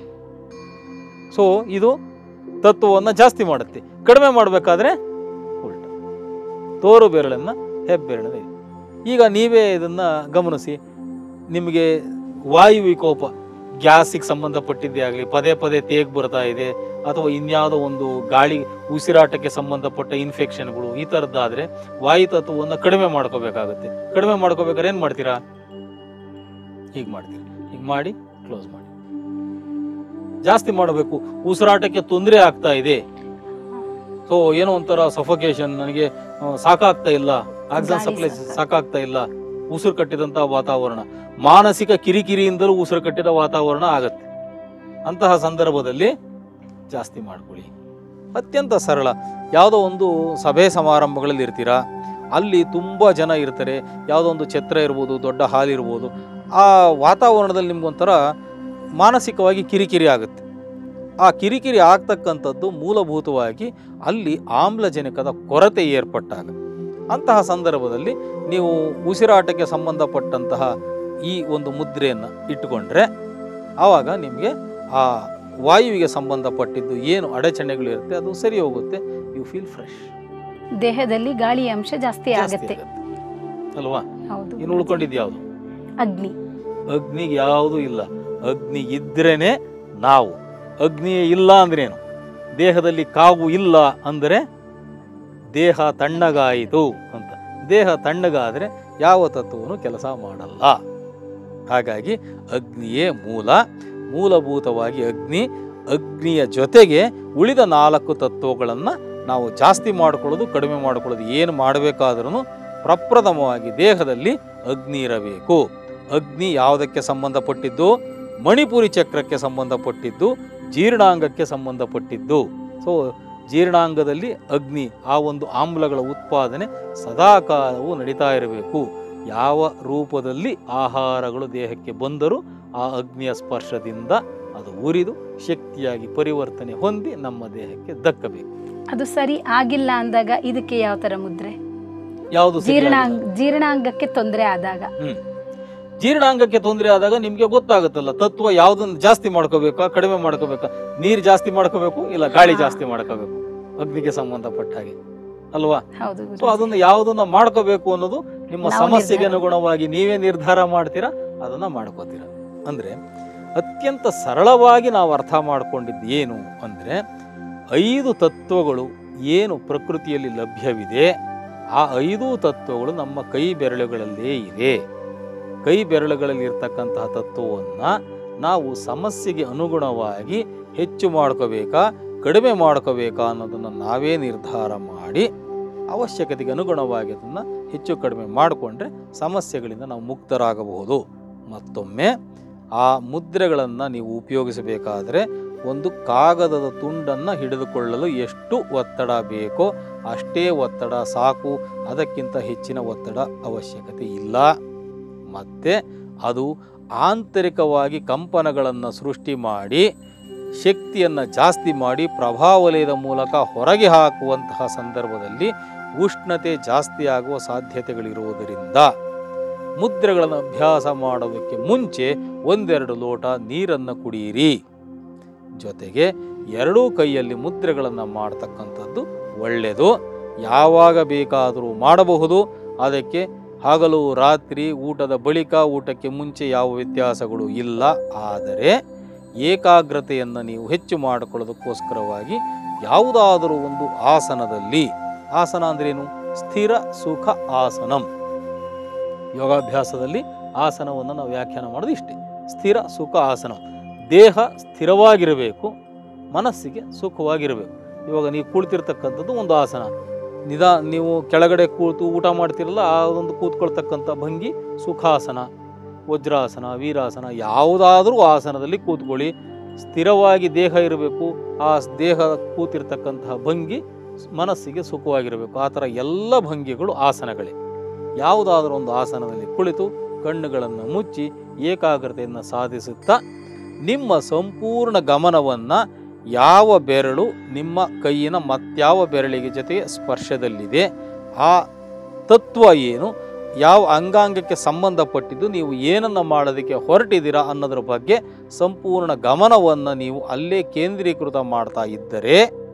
ಸೊ ಇದು ತತ್ವವನ್ನು ಜಾಸ್ತಿ ಮಾಡುತ್ತೆ ಕಡಿಮೆ ಮಾಡಬೇಕಾದ್ರೆ ಉಲ್ಟ ತೋರು ಬೆರಳನ್ನ ಹೆಬ್ಬೆರಳಿನ ಇದೆ. ಈಗ ನೀವೇ ಇದನ್ನ ಗಮನಿಸಿ ನಿಮಗೆ ವಾಯು ವಿಕೋಪ ಗ್ಯಾಸಿಗೆ ಸಂಬಂಧಪಟ್ಟಿದ್ದೇ ಆಗಲಿ ಪದೇ ಪದೇ ತೇಗ್ ಬರ್ತಾ ಇದೆ ಅಥವಾ ಇನ್ಯಾವುದೋ ಒಂದು ಗಾಳಿ ಉಸಿರಾಟಕ್ಕೆ ಸಂಬಂಧಪಟ್ಟ ಇನ್ಫೆಕ್ಷನ್ಗಳು ಈ ಥರದ್ದಾದ್ರೆ ವಾಯು ತತ್ವವನ್ನು ಕಡಿಮೆ ಮಾಡ್ಕೋಬೇಕಾಗುತ್ತೆ ಕಡಿಮೆ ಮಾಡ್ಕೋಬೇಕಾದ್ರೆ ಏನು ಮಾಡ್ತೀರಾ ಹೀಗೆ ಮಾಡ್ತೀರಿ ಹೀಗೆ ಮಾಡಿ ಕ್ಲೋಸ್ ಮಾಡಿ ಜಾಸ್ತಿ ಮಾಡಬೇಕು ಉಸಿರಾಟಕ್ಕೆ ತೊಂದರೆ ಆಗ್ತಾ ಇದೆ ಸೊ ಏನೋ ಒಂಥರ ಸಫೋಕೇಶನ್ ನನಗೆ ಆ, ಸಾಕಾಗ್ತಾ ಇಲ್ಲ ಆಕ್ಸಿಜನ್ ಗಾಳಿ ಸಪ್ಲೈ ಸಾಕಾಗ್ತಾ ಸಾಕಾಗ್ತಾ ಇಲ್ಲ ಉಸಿರು ಕಟ್ಟಿದಂತಹ ವಾತಾವರಣ ಮಾನಸಿಕ ಕಿರಿಕಿರಿಯಿಂದಲೂ ಉಸಿರು ಕಟ್ಟಿದ ವಾತಾವರಣ ಆಗತ್ತೆ ಅಂತಹ ಸಂದರ್ಭದಲ್ಲಿ ಜಾಸ್ತಿ ಮಾಡ್ಕೊಳ್ಳಿ ಅತ್ಯಂತ ಸರಳ ಯಾವುದೋ ಒಂದು ಸಭೆ ಸಮಾರಂಭಗಳಲ್ಲಿ ಇರ್ತೀರಾ ಅಲ್ಲಿ ತುಂಬ ಜನ ಇರ್ತಾರೆ ಯಾವುದೋ ಒಂದು ಛತ್ರ ಇರ್ಬೋದು ದೊಡ್ಡ ಹಾಲ್ ಇರ್ಬೋದು ಆ ವಾತಾವರಣದಲ್ಲಿ ನಿಮ್ಗೊಂಥರ ಮಾನಸಿಕವಾಗಿ ಕಿರಿಕಿರಿ ಆಗುತ್ತೆ ಆ ಕಿರಿಕಿರಿ ಆಗ್ತಕ್ಕಂಥದ್ದು ಮೂಲಭೂತವಾಗಿ ಅಲ್ಲಿ ಆಮ್ಲಜನಕದ ಕೊರತೆ ಏರ್ಪಟ್ಟಾಗ ಅಂತಹ ಸಂದರ್ಭದಲ್ಲಿ ನೀವು ಉಸಿರಾಟಕ್ಕೆ ಸಂಬಂಧಪಟ್ಟಂತಹ ಈ ಒಂದು ಮುದ್ರೆಯನ್ನು ಇಟ್ಟುಕೊಂಡ್ರೆ ಆವಾಗ ನಿಮಗೆ ಆ ವಾಯುವಿಗೆ ಸಂಬಂಧಪಟ್ಟಿದ್ದು ಏನು ಅಡಚಣೆಗಳು ಇರುತ್ತೆ ಅದು ಸರಿ ಹೋಗುತ್ತೆ ಯು ಫೀಲ್ ಫ್ರೆಶ್ ದೇಹದಲ್ಲಿ ಗಾಳಿ ಅಂಶ ಜಾಸ್ತಿ ಆಗುತ್ತೆ ಅಲ್ವಾ ಹೌದು ಇನ್ನು ಉಳ್ಕೊಂಡಿದ್ಯಾವುದು ಅಗ್ನಿ ಅಗ್ನಿಗೆ ಯಾವುದೂ ಇಲ್ಲ ಅಗ್ನಿ ಇದ್ರೇನೆ ನಾವು ಅಗ್ನಿಯೇ ಇಲ್ಲ ಅಂದ್ರೇನು ದೇಹದಲ್ಲಿ ಕಾವು ಇಲ್ಲ ಅಂದರೆ ದೇಹ ತಣ್ಣಗಾಯಿತು ಅಂತ ದೇಹ ತಣ್ಣಗಾದರೆ ಯಾವ ತತ್ವವನ್ನು ಕೆಲಸ ಮಾಡಲ್ಲ ಹಾಗಾಗಿ ಅಗ್ನಿಯೇ ಮೂಲ ಮೂಲಭೂತವಾಗಿ ಅಗ್ನಿ ಅಗ್ನಿಯ ಜೊತೆಗೆ ಉಳಿದ ನಾಲ್ಕು ತತ್ವಗಳನ್ನು ನಾವು ಜಾಸ್ತಿ ಮಾಡ್ಕೊಳ್ಳೋದು ಕಡಿಮೆ ಮಾಡ್ಕೊಳ್ಳೋದು ಏನು ಮಾಡಬೇಕಾದ್ರೂ ಪ್ರಪ್ರಥಮವಾಗಿ ದೇಹದಲ್ಲಿ ಅಗ್ನಿ ಇರಬೇಕು ಅಗ್ನಿ ಯಾವುದಕ್ಕೆ ಸಂಬಂಧಪಟ್ಟಿದ್ದು ಮಣಿಪುರಿ ಚಕ್ರಕ್ಕೆ ಸಂಬಂಧಪಟ್ಟಿದ್ದು ಜೀರ್ಣಾಂಗಕ್ಕೆ ಸಂಬಂಧಪಟ್ಟಿದ್ದು ಸೊ ಜೀರ್ಣಾಂಗದಲ್ಲಿ ಅಗ್ನಿ ಆ ಒಂದು ಆಮ್ಲಗಳ ಉತ್ಪಾದನೆ ಸದಾಕಾಲವೂ ನಡೀತಾ ಇರಬೇಕು ಯಾವ ರೂಪದಲ್ಲಿ ಆಹಾರಗಳು ದೇಹಕ್ಕೆ ಬಂದರೂ ಆ ಅಗ್ನಿಯ ಸ್ಪರ್ಶದಿಂದ ಅದು ಉರಿದು ಶಕ್ತಿಯಾಗಿ ಪರಿವರ್ತನೆ ಹೊಂದಿ ನಮ್ಮ ದೇಹಕ್ಕೆ ದಕ್ಕಬೇಕು ಅದು ಸರಿ ಆಗಿಲ್ಲ ಅಂದಾಗ ಇದಕ್ಕೆ ಯಾವ ತರ ಮುದ್ರೆ ಯಾವುದು ಜೀರ್ಣಾಂಗ ಜೀರ್ಣಾಂಗಕ್ಕೆ ತೊಂದರೆ ಆದಾಗ ಜೀರ್ಣಾಂಗಕ್ಕೆ ತೊಂದರೆ ಆದಾಗ ನಿಮ್ಗೆ ಗೊತ್ತಾಗುತ್ತಲ್ಲ ತತ್ವ ಯಾವ್ದನ್ನ ಜಾಸ್ತಿ ಮಾಡ್ಕೋಬೇಕಾ ಕಡಿಮೆ ಮಾಡ್ಕೋಬೇಕಾ ನೀರ್ ಜಾಸ್ತಿ ಮಾಡ್ಕೋಬೇಕು ಇಲ್ಲ ಗಾಳಿ ಜಾಸ್ತಿ ಮಾಡ್ಕೋಬೇಕು ಅಗ್ನಿಗೆ ಸಂಬಂಧಪಟ್ಟ ಹಾಗೆ ಅಲ್ವಾ ಹೌದು ಸೊ ಗುರೂಜಿ. ಅದನ್ನ ಯಾವ್ದನ್ನ ಮಾಡ್ಕೋಬೇಕು ಅನ್ನೋದು ನಿಮ್ಮ ನಾವು ಸಮಸ್ಯೆಗೆ ನಿರ್ಧಾರ- ಅನುಗುಣವಾಗಿ ನೀವೇ ನಿರ್ಧಾರ ಮಾಡ್ತೀರಾ ಅದನ್ನ ಮಾಡ್ಕೋತೀರಾ ಅಂದ್ರೆ ಅತ್ಯಂತ ಸರಳವಾಗಿ ನಾವು ಅರ್ಥ ಮಾಡ್ಕೊಂಡಿದ್ದು ಏನು ಅಂದ್ರೆ ಐದು ತತ್ವಗಳು ಏನು ಪ್ರಕೃತಿಯಲ್ಲಿ ಲಭ್ಯವಿದೆ ಆ ಐದು ತತ್ವಗಳು ನಮ್ಮ ಕೈ ಬೆರಳುಗಳಲ್ಲೇ ಇವೆ ಕೈ ಬೆರಳುಗಳಲ್ಲಿ ಇರ್ತಕ್ಕಂತಹ ತತ್ವವನ್ನು ನಾವು ಸಮಸ್ಯೆಗೆ ಅನುಗುಣವಾಗಿ ಹೆಚ್ಚು ಮಾಡ್ಕೋಬೇಕಾ ಕಡಿಮೆ ಮಾಡ್ಕೋಬೇಕಾ ಅನ್ನೋದನ್ನು ನಾವೇ ನಿರ್ಧಾರ ಮಾಡಿ ಅವಶ್ಯಕತೆಗೆ ಅನುಗುಣವಾಗಿ ಅದನ್ನು ಹೆಚ್ಚು ಕಡಿಮೆ ಮಾಡಿಕೊಂಡ್ರೆ ಸಮಸ್ಯೆಗಳಿಂದ ನಾವು ಮುಕ್ತರಾಗಬಹುದು ಮತ್ತೊಮ್ಮೆ ಆ ಮುದ್ರೆಗಳನ್ನು ನೀವು ಉಪಯೋಗಿಸಬೇಕಾದರೆ ಒಂದು ಕಾಗದದ ತುಂಡನ್ನು ಹಿಡಿದುಕೊಳ್ಳಲು ಎಷ್ಟು ಒತ್ತಡ ಬೇಕೋ ಅಷ್ಟೇ ಒತ್ತಡ ಸಾಕು ಅದಕ್ಕಿಂತ ಹೆಚ್ಚಿನ ಒತ್ತಡ ಅವಶ್ಯಕತೆ ಇಲ್ಲ ಮತ್ತು ಅದು ಆಂತರಿಕವಾಗಿ ಕಂಪನಗಳನ್ನು ಸೃಷ್ಟಿ ಮಾಡಿ ಶಕ್ತಿಯನ್ನು ಜಾಸ್ತಿ ಮಾಡಿ ಪ್ರಭಾವಲಯದ ಮೂಲಕ ಹೊರಗೆ ಹಾಕುವಂತಹ ಸಂದರ್ಭದಲ್ಲಿ ಉಷ್ಣತೆ ಜಾಸ್ತಿ ಆಗುವ ಸಾಧ್ಯತೆಗಳಿರುವುದರಿಂದ ಮುದ್ರೆಗಳನ್ನು ಅಭ್ಯಾಸ ಮಾಡೋದಕ್ಕೆ ಮುಂಚೆ ಒಂದೆರಡು ಲೋಟ ನೀರನ್ನು ಕುಡಿಯಿರಿ ಜೊತೆಗೆ ಎರಡೂ ಕೈಯಲ್ಲಿ ಮುದ್ರೆಗಳನ್ನು ಮಾಡ್ತಕ್ಕಂಥದ್ದು ಒಳ್ಳೆಯದು ಯಾವಾಗ ಬೇಕಾದರೂ ಮಾಡಬಹುದು ಅದಕ್ಕೆ ಹಗಲು ರಾತ್ರಿ ಊಟದ ಬಳಿಕ ಊಟಕ್ಕೆ ಮುಂಚೆ ಯಾವ ವ್ಯತ್ಯಾಸಗಳು ಇಲ್ಲ ಆದರೆ ಏಕಾಗ್ರತೆಯನ್ನು ನೀವು ಹೆಚ್ಚು ಮಾಡಿಕೊಳ್ಳೋದಕ್ಕೋಸ್ಕರವಾಗಿ ಯಾವುದಾದರೂ ಒಂದು ಆಸನದಲ್ಲಿ ಆಸನ ಅಂದ್ರೇನು ಸ್ಥಿರ ಸುಖ ಆಸನಂ ಯೋಗಾಭ್ಯಾಸದಲ್ಲಿ ಆಸನವನ್ನು ನಾವು ವ್ಯಾಖ್ಯಾನ ಮಾಡೋದು ಇಷ್ಟೇ ಸ್ಥಿರ ಸುಖ ಆಸನ ದೇಹ ಸ್ಥಿರವಾಗಿರಬೇಕು ಮನಸ್ಸಿಗೆ ಸುಖವಾಗಿರಬೇಕು ಇವಾಗ ನೀವು ಕುಳಿತಿರ್ತಕ್ಕಂಥದ್ದು ಒಂದು ಆಸನ ನಿದಾ ನೀವು ಕೆಳಗಡೆ ಕೂತು ಊಟ ಮಾಡ್ತಿರಲ್ಲ ಆ ಒಂದು ಕೂತ್ಕೊಳ್ತಕ್ಕಂಥ ಭಂಗಿ ಸುಖಾಸನ ವಜ್ರಾಸನ ವೀರಾಸನ ಯಾವುದಾದ್ರೂ ಆಸನದಲ್ಲಿ ಕೂತ್ಕೊಳ್ಳಿ ಸ್ಥಿರವಾಗಿ ದೇಹ ಇರಬೇಕು ಆ ದೇಹ ಕೂತಿರ್ತಕ್ಕಂತಹ ಭಂಗಿ ಮನಸ್ಸಿಗೆ ಸುಖವಾಗಿರಬೇಕು ಆ ಥರ ಎಲ್ಲ ಭಂಗಿಗಳು ಆಸನಗಳೇ ಯಾವುದಾದ್ರೂ ಒಂದು ಆಸನದಲ್ಲಿ ಕುಳಿತು ಕಣ್ಣುಗಳನ್ನು ಮುಚ್ಚಿ ಏಕಾಗ್ರತೆಯನ್ನು ಸಾಧಿಸುತ್ತಾ ನಿಮ್ಮ ಸಂಪೂರ್ಣ ಗಮನವನ್ನು ಯಾವ ಬೆರಳು ನಿಮ್ಮ ಕೈಯಿನ ಮತ್ಯಾವ ಬೆರಳಿಗೆ ಜೊತೆಗೆ ಸ್ಪರ್ಶದಲ್ಲಿದೆ ಆ ತತ್ವ ಏನು ಯಾವ ಅಂಗಾಂಗಕ್ಕೆ ಸಂಬಂಧಪಟ್ಟಿದ್ದು ನೀವು ಏನನ್ನು ಮಾಡೋದಕ್ಕೆ ಹೊರಟಿದ್ದೀರಾ ಅನ್ನೋದ್ರ ಬಗ್ಗೆ ಸಂಪೂರ್ಣ ಗಮನವನ್ನು ನೀವು ಅಲ್ಲೇ ಕೇಂದ್ರೀಕೃತ ಮಾಡ್ತಾ ಇದ್ದರೆ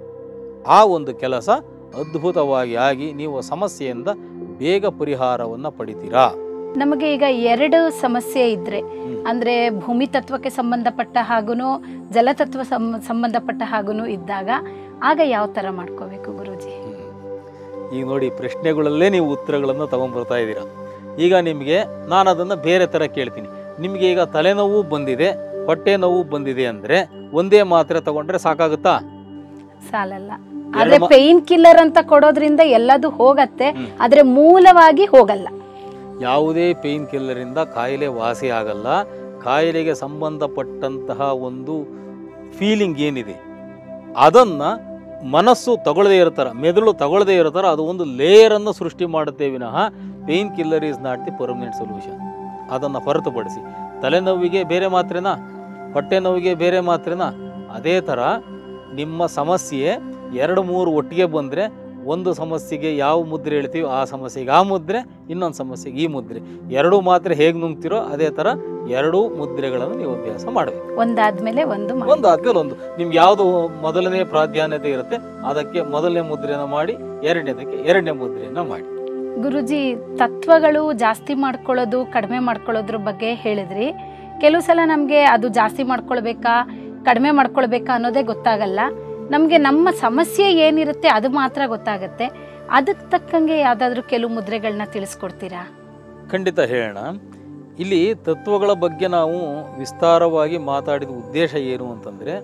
ಆ ಒಂದು ಕೆಲಸ ಅದ್ಭುತವಾಗಿ ಆಗಿ ನೀವು ಸಮಸ್ಯೆಯಿಂದ ಬೇಗ ಪರಿಹಾರವನ್ನು ಪಡಿತೀರಾ ನಮಗೆ ಈಗ ಎರಡು ಸಮಸ್ಯೆ ಇದ್ರೆ ಹ್ಮ್. ಅಂದ್ರೆ ಭೂಮಿ ತತ್ವಕ್ಕೆ ಸಂಬಂಧಪಟ್ಟ ಹಾಗೂ ಜಲತತ್ವ ಸಂ- ಸಂಬಂಧಪಟ್ಟ ಹಾಗೂ ಇದ್ದಾಗ ಆಗ ಯಾವ ತರ ಮಾಡ್ಕೋಬೇಕು ಗುರುಜಿ ಹ್ಮ್. ಈಗ ನೋಡಿ ಪ್ರಶ್ನೆಗಳಲ್ಲೇ ನೀವು ಉತ್ತರಗಳನ್ನು ತಗೊಂಡ್ಬರ್ತಾ ಇದ್ದೀರಾ ಈಗ ನಿಮಗೆ ನಾನು ಅದನ್ನು ಬೇರೆ ಥರ ಕೇಳ್ತೀನಿ ನಿಮಗೆ ಈಗ ತಲೆನೋವು ಬಂದಿದೆ ಹೊಟ್ಟೆ ನೋವು ಬಂದಿದೆ ಅಂದರೆ ಒಂದೇ ಮಾತ್ರೆ ತಗೊಂಡ್ರೆ ಸಾಕಾಗುತ್ತಾ ಸಾಲಲ್ಲ ಎರಡು ಆದ್ರೆ ಮಾ- ಪೇನ್ ಕಿಲ್ಲರ್ ಅಂತ ಕೊಡೋದ್ರಿಂದ ಎಲ್ಲದು ಹೋಗತ್ತೆ ಹ್ಮ್. ಆದ್ರೆ ಮೂಲವಾಗಿ ಹೋಗಲ್ಲ ಯಾವುದೇ ಪೇಯ್ನ್ ಕಿಲ್ಲರಿಂದ ಕಾಯಿಲೆ ವಾಸಿ ಆಗಲ್ಲ ಕಾಯಿಲೆಗೆ ಸಂಬಂಧಪಟ್ಟಂತಹ ಒಂದು ಫೀಲಿಂಗ್ ಏನಿದೆ ಅದನ್ನು ಮನಸ್ಸು ತಗೊಳ್ಳದೇ ಇರ್ತಾರ ಮೆದುಳು ತಗೊಳ್ಳದೇ ಇರ್ತಾರ ಅದು ಒಂದು ಲೇಯರನ್ನು ಸೃಷ್ಟಿ ಮಾಡುತ್ತೆ ವಿನಃ pain killer is not the permanent solution ಅದನ್ನು ಹೊರತುಪಡಿಸಿ ತಲೆನೋವಿಗೆ ಬೇರೆ ಮಾತ್ರೆನಾ ಹೊಟ್ಟೆ ನೋವಿಗೆ ಬೇರೆ ಮಾತ್ರೆನಾ ಅದೇ ಥರ ನಿಮ್ಮ ಸಮಸ್ಯೆ ಎರಡು ಮೂರು ಒಟ್ಟಿಗೆ ಬಂದರೆ ಒಂದು ಸಮಸ್ಯೆಗೆ ಯಾವ ಮುದ್ರೆ ಹೇಳ್ತೀವಿ ಆ ಸಮಸ್ಯೆಗೆ ಆ ಮುದ್ರೆ ಇನ್ನೊಂದು ಸಮಸ್ಯೆಗೆ ಈ ಮುದ್ರೆ ಎರಡೂ ಮಾತ್ರೆ ಹೇಗೆ ನುಂಗ್ತಿರೋ ಅದೇ ಥರ ಎರಡೂ ಮುದ್ರೆಗಳನ್ನು ನೀವು ಅಭ್ಯಾಸ ಮಾಡಬೇಕು ಒಂದಾದ್ಮೇಲೆ ಒಂದು ಮಾಡಿ. ಒಂದು ಆದ್ಮೇಲೆ ಒಂದು ನಿಮ್ಗೆ ಯಾವುದು ಮೊದಲನೇ ಪ್ರಾಧಾನ್ಯತೆ ಇರುತ್ತೆ ಅದಕ್ಕೆ ಮೊದಲನೇ ಮುದ್ರೆಯನ್ನು ಮಾಡಿ ಎರಡನೇದಕ್ಕೆ ಎರಡನೇ ಮುದ್ರೆಯನ್ನು ಮಾಡಿ ಗುರುಜಿ ತತ್ವಗಳು ಜಾಸ್ತಿ ಮಾಡ್ಕೊಳ್ಳೋದು ಕಡಿಮೆ ಮಾಡ್ಕೊಳ್ಳೋದ್ರ ಬಗ್ಗೆ ಹೇಳಿದ್ರಿ ಕೆಲವು ಸಲ ನಮಗೆ ಅದು ಜಾಸ್ತಿ ಮಾಡ್ಕೊಳ್ಬೇಕಾ ಕಡಿಮೆ ಮಾಡ್ಕೊಳ್ಬೇಕಾ ಅನ್ನೋದೇ ಗೊತ್ತಾಗಲ್ಲ ನಮಗೆ ನಮ್ಮ ಸಮಸ್ಯೆ ಏನಿರುತ್ತೆ ಅದು ಮಾತ್ರ ಗೊತ್ತಾಗುತ್ತೆ ಅದಕ್ಕೆ ತಕ್ಕಂಗೆ ಯಾವುದಾದ್ರೂ ಕೆಲವು ಮುದ್ರೆಗಳನ್ನ ತಿಳಿಸ್ಕೊಡ್ತೀರಾ ಖಂಡಿತ ಹೇಳೋಣ ಇಲ್ಲಿ ತತ್ವಗಳ ಬಗ್ಗೆ ನಾವು ವಿಸ್ತಾರವಾಗಿ ಮಾತಾಡಿದ ಉದ್ದೇಶ ಏನು ಅಂತಂದರೆ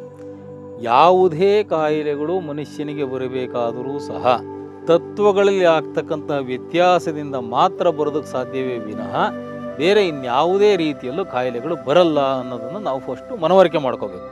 ಯಾವುದೇ ಕಾಯಿಲೆಗಳು ಮನುಷ್ಯನಿಗೆ ಬರಬೇಕಾದರೂ ಸಹ ತತ್ವಗಳಲ್ಲಿ ಆಗ್ತಕ್ಕಂತಹ ವ್ಯತ್ಯಾಸದಿಂದ ಮಾತ್ರ ಬರೋದಕ್ಕೆ ಸಾಧ್ಯವೇ ವಿನಃ ಬೇರೆ ಇನ್ಯಾವುದೇ ರೀತಿಯಲ್ಲೂ ಕಾಯಿಲೆಗಳು ಬರಲ್ಲ ಅನ್ನೋದನ್ನು ನಾವು ಫಸ್ಟು ಮನವರಿಕೆ ಮಾಡ್ಕೋಬೇಕು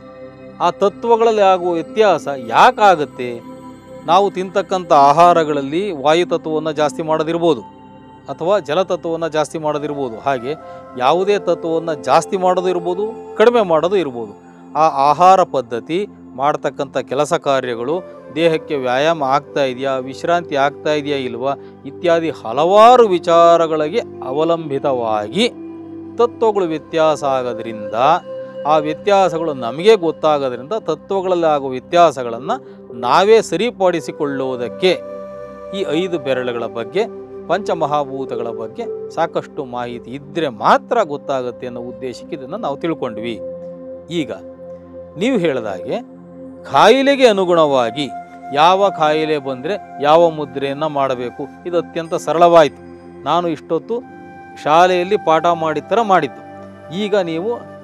ಆ ತತ್ವಗಳಲ್ಲಿ ಆಗುವ ವ್ಯತ್ಯಾಸ ಯಾಕಾಗುತ್ತೆ ನಾವು ತಿಂತಕ್ಕಂಥ ಆಹಾರಗಳಲ್ಲಿ ವಾಯು ತತ್ವವನ್ನು ಜಾಸ್ತಿ ಮಾಡೋದಿರ್ಬೋದು ಅಥವಾ ಜಲತತ್ವವನ್ನು ಜಾಸ್ತಿ ಮಾಡೋದಿರ್ಬೋದು ಹಾಗೆ ಯಾವುದೇ ತತ್ವವನ್ನು ಜಾಸ್ತಿ ಮಾಡೋದು ಇರ್ಬೋದು ಕಡಿಮೆ ಮಾಡೋದು ಇರ್ಬೋದು ಆ ಆಹಾರ ಪದ್ಧತಿ ಮಾಡ್ತಕ್ಕಂಥ ಕೆಲಸ ಕಾರ್ಯಗಳು ದೇಹಕ್ಕೆ ವ್ಯಾಯಾಮ ಆಗ್ತಾ ಇದೆಯಾ ವಿಶ್ರಾಂತಿ ಆಗ್ತಾ ಇದೆಯಾ ಇಲ್ವಾ ಇತ್ಯಾದಿ ಹಲವಾರು ವಿಚಾರಗಳಿಗೆ ಅವಲಂಬಿತವಾಗಿ ತತ್ವಗಳು ವ್ಯತ್ಯಾಸ ಆಗೋದ್ರಿಂದ ಆ ವ್ಯತ್ಯಾಸಗಳು ನಮಗೆ ಗೊತ್ತಾಗೋದ್ರಿಂದ ತತ್ವಗಳಲ್ಲಿ ಆಗುವ ವ್ಯತ್ಯಾಸಗಳನ್ನು ನಾವೇ ಸರಿಪಡಿಸಿಕೊಳ್ಳುವುದಕ್ಕೆ ಈ ಐದು ಬೆರಳುಗಳ ಬಗ್ಗೆ ಪಂಚಮಹಾಭೂತಗಳ ಬಗ್ಗೆ ಸಾಕಷ್ಟು ಮಾಹಿತಿ ಇದ್ದರೆ ಮಾತ್ರ ಗೊತ್ತಾಗುತ್ತೆ ಅನ್ನೋ ಉದ್ದೇಶಕ್ಕೆ ಇದನ್ನು ನಾವು ತಿಳ್ಕೊಂಡ್ವಿ ಈಗ ನೀವು ಹೇಳಿದಾಗೆ ಕಾಯಿಲೆಗೆ ಅನುಗುಣವಾಗಿ ಯಾವ ಕಾಯಿಲೆ ಬಂದರೆ ಯಾವ ಮುದ್ರೆಯನ್ನು ಮಾಡಬೇಕು ಇದು ಅತ್ಯಂತ ಸರಳವಾಯಿತು ನಾನು ಇಷ್ಟೊತ್ತು ಶಾಲೆಯಲ್ಲಿ ಪಾಠ ಮಾಡಿದ ಥರ ಮಾಡಿದ್ದು ಈಗ ನೀವು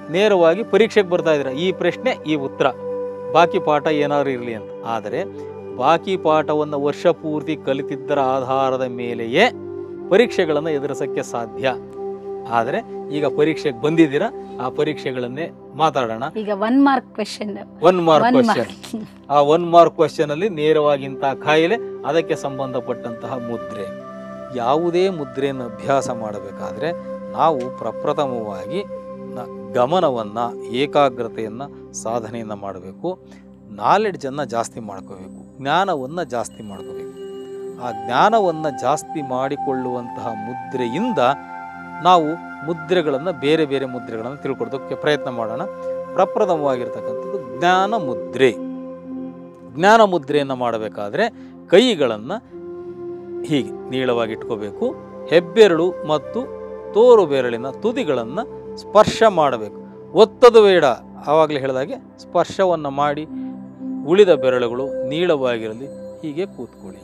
ನೇರವಾಗಿ ಪರೀಕ್ಷೆಗೆ ಬರ್ತಾ ಇದ್ದೀರಾ ಈ ಪ್ರಶ್ನೆ ಈ ಉತ್ತರ ಬಾಕಿ ಪಾಠ ಏನಾದ್ರು ಇರಲಿ ಅಂತ ಆದರೆ ಬಾಕಿ ಪಾಠವನ್ನು ವರ್ಷ ಪೂರ್ತಿ ಕಲಿತಿದ್ದರ ಆಧಾರದ ಮೇಲೆಯೇ ಪರೀಕ್ಷೆಗಳನ್ನು ಎದುರಿಸೋಕ್ಕೆ ಸಾಧ್ಯ ಆದರೆ ಈಗ ಪರೀಕ್ಷೆಗೆ ಬಂದಿದ್ದೀರಾ ಆ ಪರೀಕ್ಷೆಗಳನ್ನೇ ಮಾತಾಡೋಣ ಈಗ one mark question one mark one question mark ಆ ಒನ್ ಮಾರ್ಕ್ ಕ್ವಶನ್ ಅಲ್ಲಿ ನೇರವಾಗಿ ಇಂತಹ ಕಾಯಿಲೆ ಅದಕ್ಕೆ ಸಂಬಂಧಪಟ್ಟಂತಹ ಮುದ್ರೆ ಯಾವುದೇ ಮುದ್ರೆಯನ್ನು ಅಭ್ಯಾಸ ಮಾಡಬೇಕಾದ್ರೆ ನಾವು ಪ್ರಪ್ರಥಮವಾಗಿ ನ- ಗಮನವನ್ನ ಏಕಾಗ್ರತೆಯನ್ನ ಸಾಧನೆಯನ್ನ ಮಾಡಬೇಕು ನಾಲೆಡ್ಜನ್ನು ಜಾಸ್ತಿ ಮಾಡ್ಕೋಬೇಕು ಜ್ಞಾನವನ್ನು ಜಾಸ್ತಿ ಮಾಡ್ಕೋಬೇಕು ಆ ಜ್ಞಾನವನ್ನು ಜಾಸ್ತಿ ಮಾಡಿಕೊಳ್ಳುವಂತಹ ಮುದ್ರೆಯಿಂದ ನಾವು ಮುದ್ರೆಗಳನ್ನು ಬೇರೆ ಬೇರೆ ಮುದ್ರೆಗಳನ್ನು ತಿಳ್ಕೊಡೋದಕ್ಕೆ ಪ್ರಯತ್ನ ಮಾಡೋಣ ಪ್ರಪ್ರಥಮವಾಗಿರ್ತಕ್ಕಂಥದ್ದು ಜ್ಞಾನ ಮುದ್ರೆ ಜ್ಞಾನ ಮುದ್ರೆಯನ್ನು ಮಾಡಬೇಕಾದ್ರೆ ಕೈಗಳನ್ನು ಹೀಗೆ ನೀಳವಾಗಿ ಇಟ್ಕೋಬೇಕು ಹೆಬ್ಬೆರಳು ಮತ್ತು ತೋರು ಬೆರಳಿನ ತುದಿಗಳನ್ನು ಸ್ಪರ್ಶ ಮಾಡಬೇಕು ಒತ್ತದು ಬೇಡ ಆವಾಗಲೇ ಹೇಳಿದಾಗೆ ಸ್ಪರ್ಶವನ್ನು ಮಾಡಿ ಉಳಿದ ಬೆರಳುಗಳು ನೀಳವಾಗಿರಲಿ ಹೀಗೆ ಕೂತ್ಕೊಳ್ಳಿ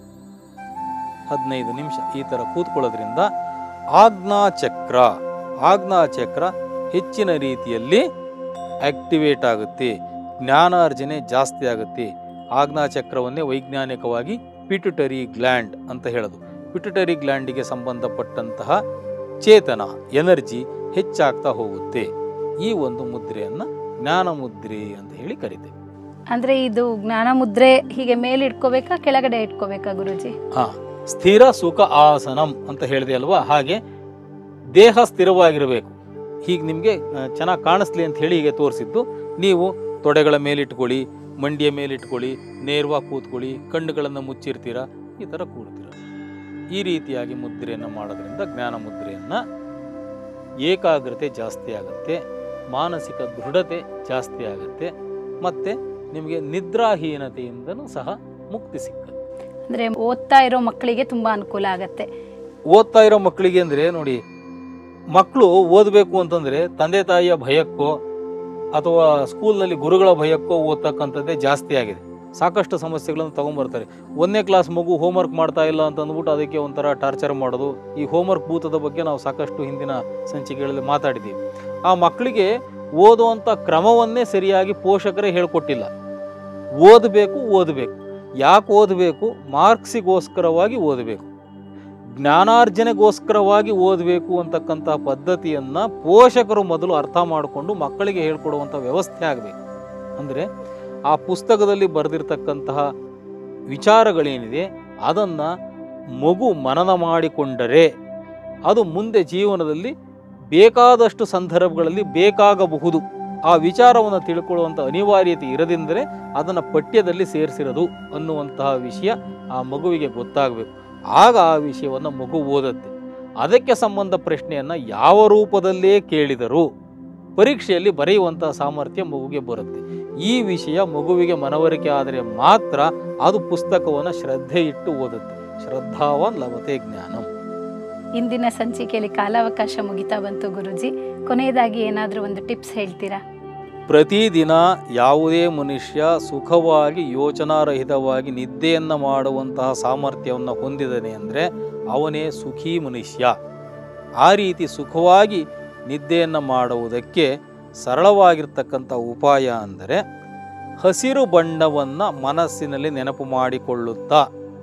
ಹದಿನೈದು ನಿಮಿಷ ಈ ಥರ ಕೂತ್ಕೊಳ್ಳೋದ್ರಿಂದ ಆಜ್ಞಾಚಕ್ರ ಆಜ್ಞಾಚಕ್ರ ಹೆಚ್ಚಿನ ರೀತಿಯಲ್ಲಿ ಆಕ್ಟಿವೇಟ್ ಆಗುತ್ತೆ ಜ್ಞಾನಾರ್ಜನೆ ಜಾಸ್ತಿ ಆಗುತ್ತೆ ಆಜ್ಞಾಚಕ್ರವನ್ನೇ ವೈಜ್ಞಾನಿಕವಾಗಿ ಪಿಟುಟರಿ ಗ್ಲ್ಯಾಂಡ್ ಅಂತ ಹೇಳೋದು ಪಿಟುಟರಿ ಗ್ಲ್ಯಾಂಡಿಗೆ ಸಂಬಂಧಪಟ್ಟಂತಹ ಚೇತನ ಎನರ್ಜಿ ಹೆಚ್ಚಾಗ್ತಾ ಹೋಗುತ್ತೆ ಈ ಒಂದು ಮುದ್ರೆಯನ್ನು ಜ್ಞಾನ ಮುದ್ರೆ ಅಂತ ಹೇಳಿ ಕರಿತೇವೆ ಅಂದ್ರೆ ಇದು ಜ್ಞಾನ ಮುದ್ರೆ ಹೀಗೆ ಮೇಲೆ ಇಟ್ಕೋಬೇಕಾ ಕೆಳಗಡೆ ಇಟ್ಕೋಬೇಕಾ ಗುರುಜಿ ಹಾ ಸ್ಥಿರ ಸುಖ ಆಸನಂ ಅಂತ ಹೇಳಿದೆ ಅಲ್ವಾ ಹಾಗೆ ದೇಹ ಸ್ಥಿರವಾಗಿರಬೇಕು ಹೀಗೆ ನಿಮಗೆ ಚೆನ್ನಾಗಿ ಕಾಣಿಸ್ಲಿ ಅಂತ ಹೇಳಿ ಹೀಗೆ ತೋರಿಸಿದ್ದು ನೀವು ತೊಡೆಗಳ ಮೇಲಿಟ್ಕೊಳ್ಳಿ ಮಂಡಿಯ ಮೇಲಿಟ್ಕೊಳ್ಳಿ ನೇರವಾಗಿ ಕೂತ್ಕೊಳ್ಳಿ ಕಣ್ಣುಗಳನ್ನು ಮುಚ್ಚಿರ್ತೀರ ಈ ಥರ ಕೂಡ್ತೀರ ಈ ರೀತಿಯಾಗಿ ಮುದ್ರೆಯನ್ನು ಮಾಡೋದ್ರಿಂದ ಜ್ಞಾನ ಮುದ್ರೆಯನ್ನು ಏಕಾಗ್ರತೆ ಜಾಸ್ತಿ ಆಗುತ್ತೆ ಮಾನಸಿಕ ದೃಢತೆ ಜಾಸ್ತಿ ಆಗುತ್ತೆ ಮತ್ತು ನಿಮಗೆ ನಿದ್ರಾಹೀನತೆಯಿಂದನೂ ಸಹ ಮುಕ್ತಿ ಸಿಕ್ಕತ್ತೆ ಅಂದ್ರೆ ಓದ್ತಾ ಇರೋ ಮಕ್ಕಳಿಗೆ ತುಂಬಾ ಅನುಕೂಲ ಆಗತ್ತೆ ಓದ್ತಾ ಇರೋ ಮಕ್ಕಳಿಗೆ ಅಂದರೆ ನೋಡಿ ಮಕ್ಕಳು ಓದಬೇಕು ಅಂತಂದರೆ ತಂದೆ ತಾಯಿಯ ಭಯಕ್ಕೋ ಅಥವಾ ಸ್ಕೂಲ್ನಲ್ಲಿ ಗುರುಗಳ ಭಯಕ್ಕೋ ಓದ್ತಕ್ಕಂಥದ್ದೇ ಜಾಸ್ತಿ ಆಗಿದೆ ಸಾಕಷ್ಟು ಸಮಸ್ಯೆಗಳನ್ನು ತಗೊಂಬರ್ತಾರೆ ಒಂದನೇ ಕ್ಲಾಸ್ ಮಗು ಹೋಮ್ವರ್ಕ್ ಮಾಡ್ತಾ ಇಲ್ಲ ಅಂತ ಅಂದ್ಬಿಟ್ಟು ಅದಕ್ಕೆ ಒಂಥರ ಟಾರ್ಚರ್ ಮಾಡೋದು ಈ ಹೋಮ್ವರ್ಕ್ ಭೂತದ ಬಗ್ಗೆ ನಾವು ಸಾಕಷ್ಟು ಹಿಂದಿನ ಸಂಚಿಕೆಗಳಲ್ಲಿ ಮಾತಾಡಿದ್ದೀವಿ ಆ ಮಕ್ಕಳಿಗೆ ಓದುವಂಥ ಕ್ರಮವನ್ನೇ ಸರಿಯಾಗಿ ಪೋಷಕರೇ ಹೇಳ್ಕೊಟ್ಟಿಲ್ಲ ಓದಬೇಕು ಓದಬೇಕು ಯಾಕೆ ಓದಬೇಕು ಮಾರ್ಕ್ಸಿಗೋಸ್ಕರವಾಗಿ ಓದಬೇಕು ಜ್ಞಾನಾರ್ಜನೆಗೋಸ್ಕರವಾಗಿ ಓದಬೇಕು ಅಂತಕ್ಕಂಥ ಪದ್ಧತಿಯನ್ನು ಪೋಷಕರು ಮೊದಲು ಅರ್ಥ ಮಾಡಿಕೊಂಡು ಮಕ್ಕಳಿಗೆ ಹೇಳ್ಕೊಡುವಂಥ ವ್ಯವಸ್ಥೆ ಆಗಬೇಕು ಅಂದರೆ ಆ ಪುಸ್ತಕದಲ್ಲಿ ಬರೆದಿರ್ತಕ್ಕಂತಹ ವಿಚಾರಗಳೇನಿದೆ ಅದನ್ನು ಮಗು ಮನನ ಮಾಡಿಕೊಂಡರೆ ಅದು ಮುಂದೆ ಜೀವನದಲ್ಲಿ ಬೇಕಾದಷ್ಟು ಸಂದರ್ಭಗಳಲ್ಲಿ ಬೇಕಾಗಬಹುದು ಆ ವಿಚಾರವನ್ನು ತಿಳ್ಕೊಳ್ಳುವಂಥ ಅನಿವಾರ್ಯತೆ ಇರದಿಂದರೆ ಅದನ್ನು ಪಠ್ಯದಲ್ಲಿ ಸೇರಿಸಿರೋದು ಅನ್ನುವಂತಹ ವಿಷಯ ಆ ಮಗುವಿಗೆ ಗೊತ್ತಾಗಬೇಕು ಆಗ ಆ ವಿಷಯವನ್ನು ಮಗು ಓದುತ್ತೆ ಅದಕ್ಕೆ ಸಂಬಂಧ ಪ್ರಶ್ನೆಯನ್ನು ಯಾವ ರೂಪದಲ್ಲೇ ಕೇಳಿದರೂ ಪರೀಕ್ಷೆಯಲ್ಲಿ ಬರೆಯುವಂತಹ ಸಾಮರ್ಥ್ಯ ಮಗುವಿಗೆ ಬರುತ್ತೆ ಈ ವಿಷಯ ಮಗುವಿಗೆ ಮನವರಿಕೆ ಆದರೆ ಮಾತ್ರ ಅದು ಪುಸ್ತಕವನ್ನು ಶ್ರದ್ಧೆ ಇಟ್ಟು ಓದುತ್ತೆ ಶ್ರದ್ಧಾವಾನ್ ಲಭತೆ ಜ್ಞಾನಂ ಇಂದಿನ ಸಂಚಿಕೆಯಲ್ಲಿ ಕಾಲಾವಕಾಶ ಮುಗಿತಾ ಬಂತು ಗುರುಜಿ ಕೊನೆಯದಾಗಿ ಏನಾದರೂ ಒಂದು ಟಿಪ್ಸ್ ಹೇಳ್ತೀರಾ ಪ್ರತಿದಿನ ಯಾವುದೇ ಮನುಷ್ಯ ಸುಖವಾಗಿ ಯೋಚನಾರಹಿತವಾಗಿ ನಿದ್ದೆಯನ್ನು ಮಾಡುವಂತಹ ಸಾಮರ್ಥ್ಯವನ್ನು ಹೊಂದಿದನೆ ಅಂದರೆ ಅವನೇ ಸುಖಿ ಮನುಷ್ಯ ಆ ರೀತಿ ಸುಖವಾಗಿ ನಿದ್ದೆಯನ್ನು ಮಾಡುವುದಕ್ಕೆ ಸರಳವಾಗಿರ್ತಕ್ಕಂಥ ಉಪಾಯ ಅಂದರೆ ಹಸಿರು ಬಣ್ಣವನ್ನು ಮನಸ್ಸಿನಲ್ಲಿ ನೆನಪು ಮಾಡಿಕೊಳ್ಳುತ್ತಾ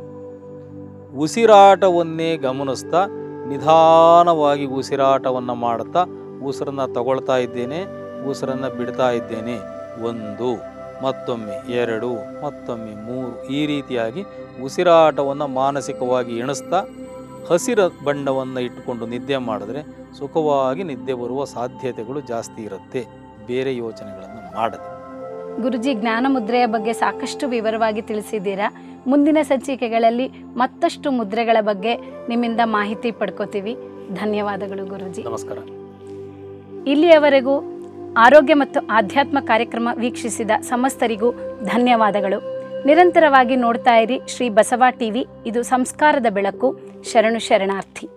ಉಸಿರಾಟವನ್ನೇ ಗಮನಿಸ್ತಾ ನಿಧಾನವಾಗಿ ಉಸಿರಾಟವನ್ನು ಮಾಡುತ್ತಾ ಉಸಿರನ್ನು ತಗೊಳ್ತಾ ಇದ್ದೇನೆ ಉಸಿರನ್ನು ಬಿಡ್ತಾ ಇದ್ದೇನೆ ಒಂದು ಮತ್ತೊಮ್ಮೆ ಎರಡು ಮತ್ತೊಮ್ಮೆ ಮೂರು ಈ ರೀತಿಯಾಗಿ ಉಸಿರಾಟವನ್ನು ಮಾನಸಿಕವಾಗಿ ಎಣಿಸ್ತಾ ಹಸಿರ ಬಣ್ಣವನ್ನು ಇಟ್ಟುಕೊಂಡು ನಿದ್ದೆ ಮಾಡಿದ್ರೆ ಸುಖವಾಗಿ ನಿದ್ದೆ ಬರುವ ಸಾಧ್ಯತೆಗಳು ಜಾಸ್ತಿ ಇರುತ್ತೆ ಬೇರೆ ಯೋಚನೆಗಳನ್ನು ಮಾಡದೆ ಗುರುಜಿ ಜ್ಞಾನ ಮುದ್ರೆಯ ಬಗ್ಗೆ ಸಾಕಷ್ಟು ವಿವರವಾಗಿ ತಿಳಿಸಿದ್ದೀರಾ ಮುಂದಿನ ಸಂಚಿಕೆಗಳಲ್ಲಿ ಮತ್ತಷ್ಟು ಮುದ್ರೆಗಳ ಬಗ್ಗೆ ನಿಮ್ಮಿಂದ ಮಾಹಿತಿ ಪಡ್ಕೋತೀವಿ ಧನ್ಯವಾದಗಳು ಗುರುಜಿ ನಮಸ್ಕಾರ ಇಲ್ಲಿಯವರೆಗೂ ಆರೋಗ್ಯ ಮತ್ತು ಆಧ್ಯಾತ್ಮ ಕಾರ್ಯಕ್ರಮ ವೀಕ್ಷಿಸಿದ ಸಮಸ್ತರಿಗೂ ಧನ್ಯವಾದಗಳು ನಿರಂತರವಾಗಿ ನೋಡ್ತಾ ಇರಿ ಶ್ರೀ ಬಸವ ಟಿವಿ ಇದು ಸಂಸ್ಕಾರದ ಬೆಳಕು ಶರಣು ಶರಣಾರ್ಥಿ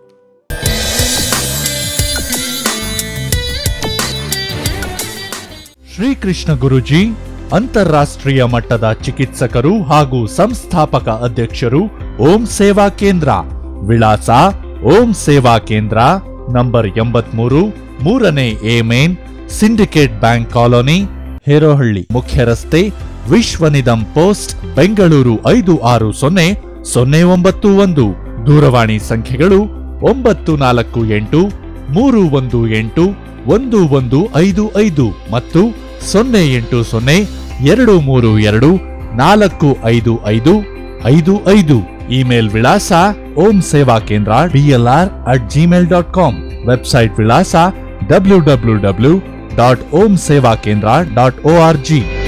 ಶ್ರೀಕೃಷ್ಣ ಗುರುಜಿ ಅಂತಾರಾಷ್ಟ್ರೀಯ ಮಟ್ಟದ ಚಿಕಿತ್ಸಕರು ಹಾಗೂ ಸಂಸ್ಥಾಪಕ ಅಧ್ಯಕ್ಷರು ಓಂ ಸೇವಾ ಕೇಂದ್ರ ವಿಳಾಸ ಓಂ ಸೇವಾ ಕೇಂದ್ರ ನಂಬರ್ ಎಂಬತ್ಮೂರು ಮೂರನೇ A main Syndicate Bank colony Herohalli ಮುಖ್ಯ ರಸ್ತೆ ವಿಶ್ವನಿಧಂ ಪೋಸ್ಟ್ ಬೆಂಗಳೂರು ಐದು ಆರು ಸೊನ್ನೆ ಸೊನ್ನೆ ಒಂಬತ್ತು ಒಂದು ದೂರವಾಣಿ ಸಂಖ್ಯೆಗಳು ಒಂಬತ್ತು ನಾಲ್ಕು ಎಂಟು ಮೂರು ಒಂದು ಎಂಟು ಒಂದು ಒಂದು ಐದು ಐದು ಮತ್ತು ಸೊನ್ನೆ ಎಂಟು ಸೊನ್ನೆ ಎರಡು ಮೂರು ಎರಡು ನಾಲ್ಕು ಐದು ಐದು ಐದು ಐದು ಇಮೇಲ್ ವಿಳಾಸ Om Seva Kendra DLR at Gmail dot com website ವಿಳಾಸ W W W dot Om Seva Kendra dot O R G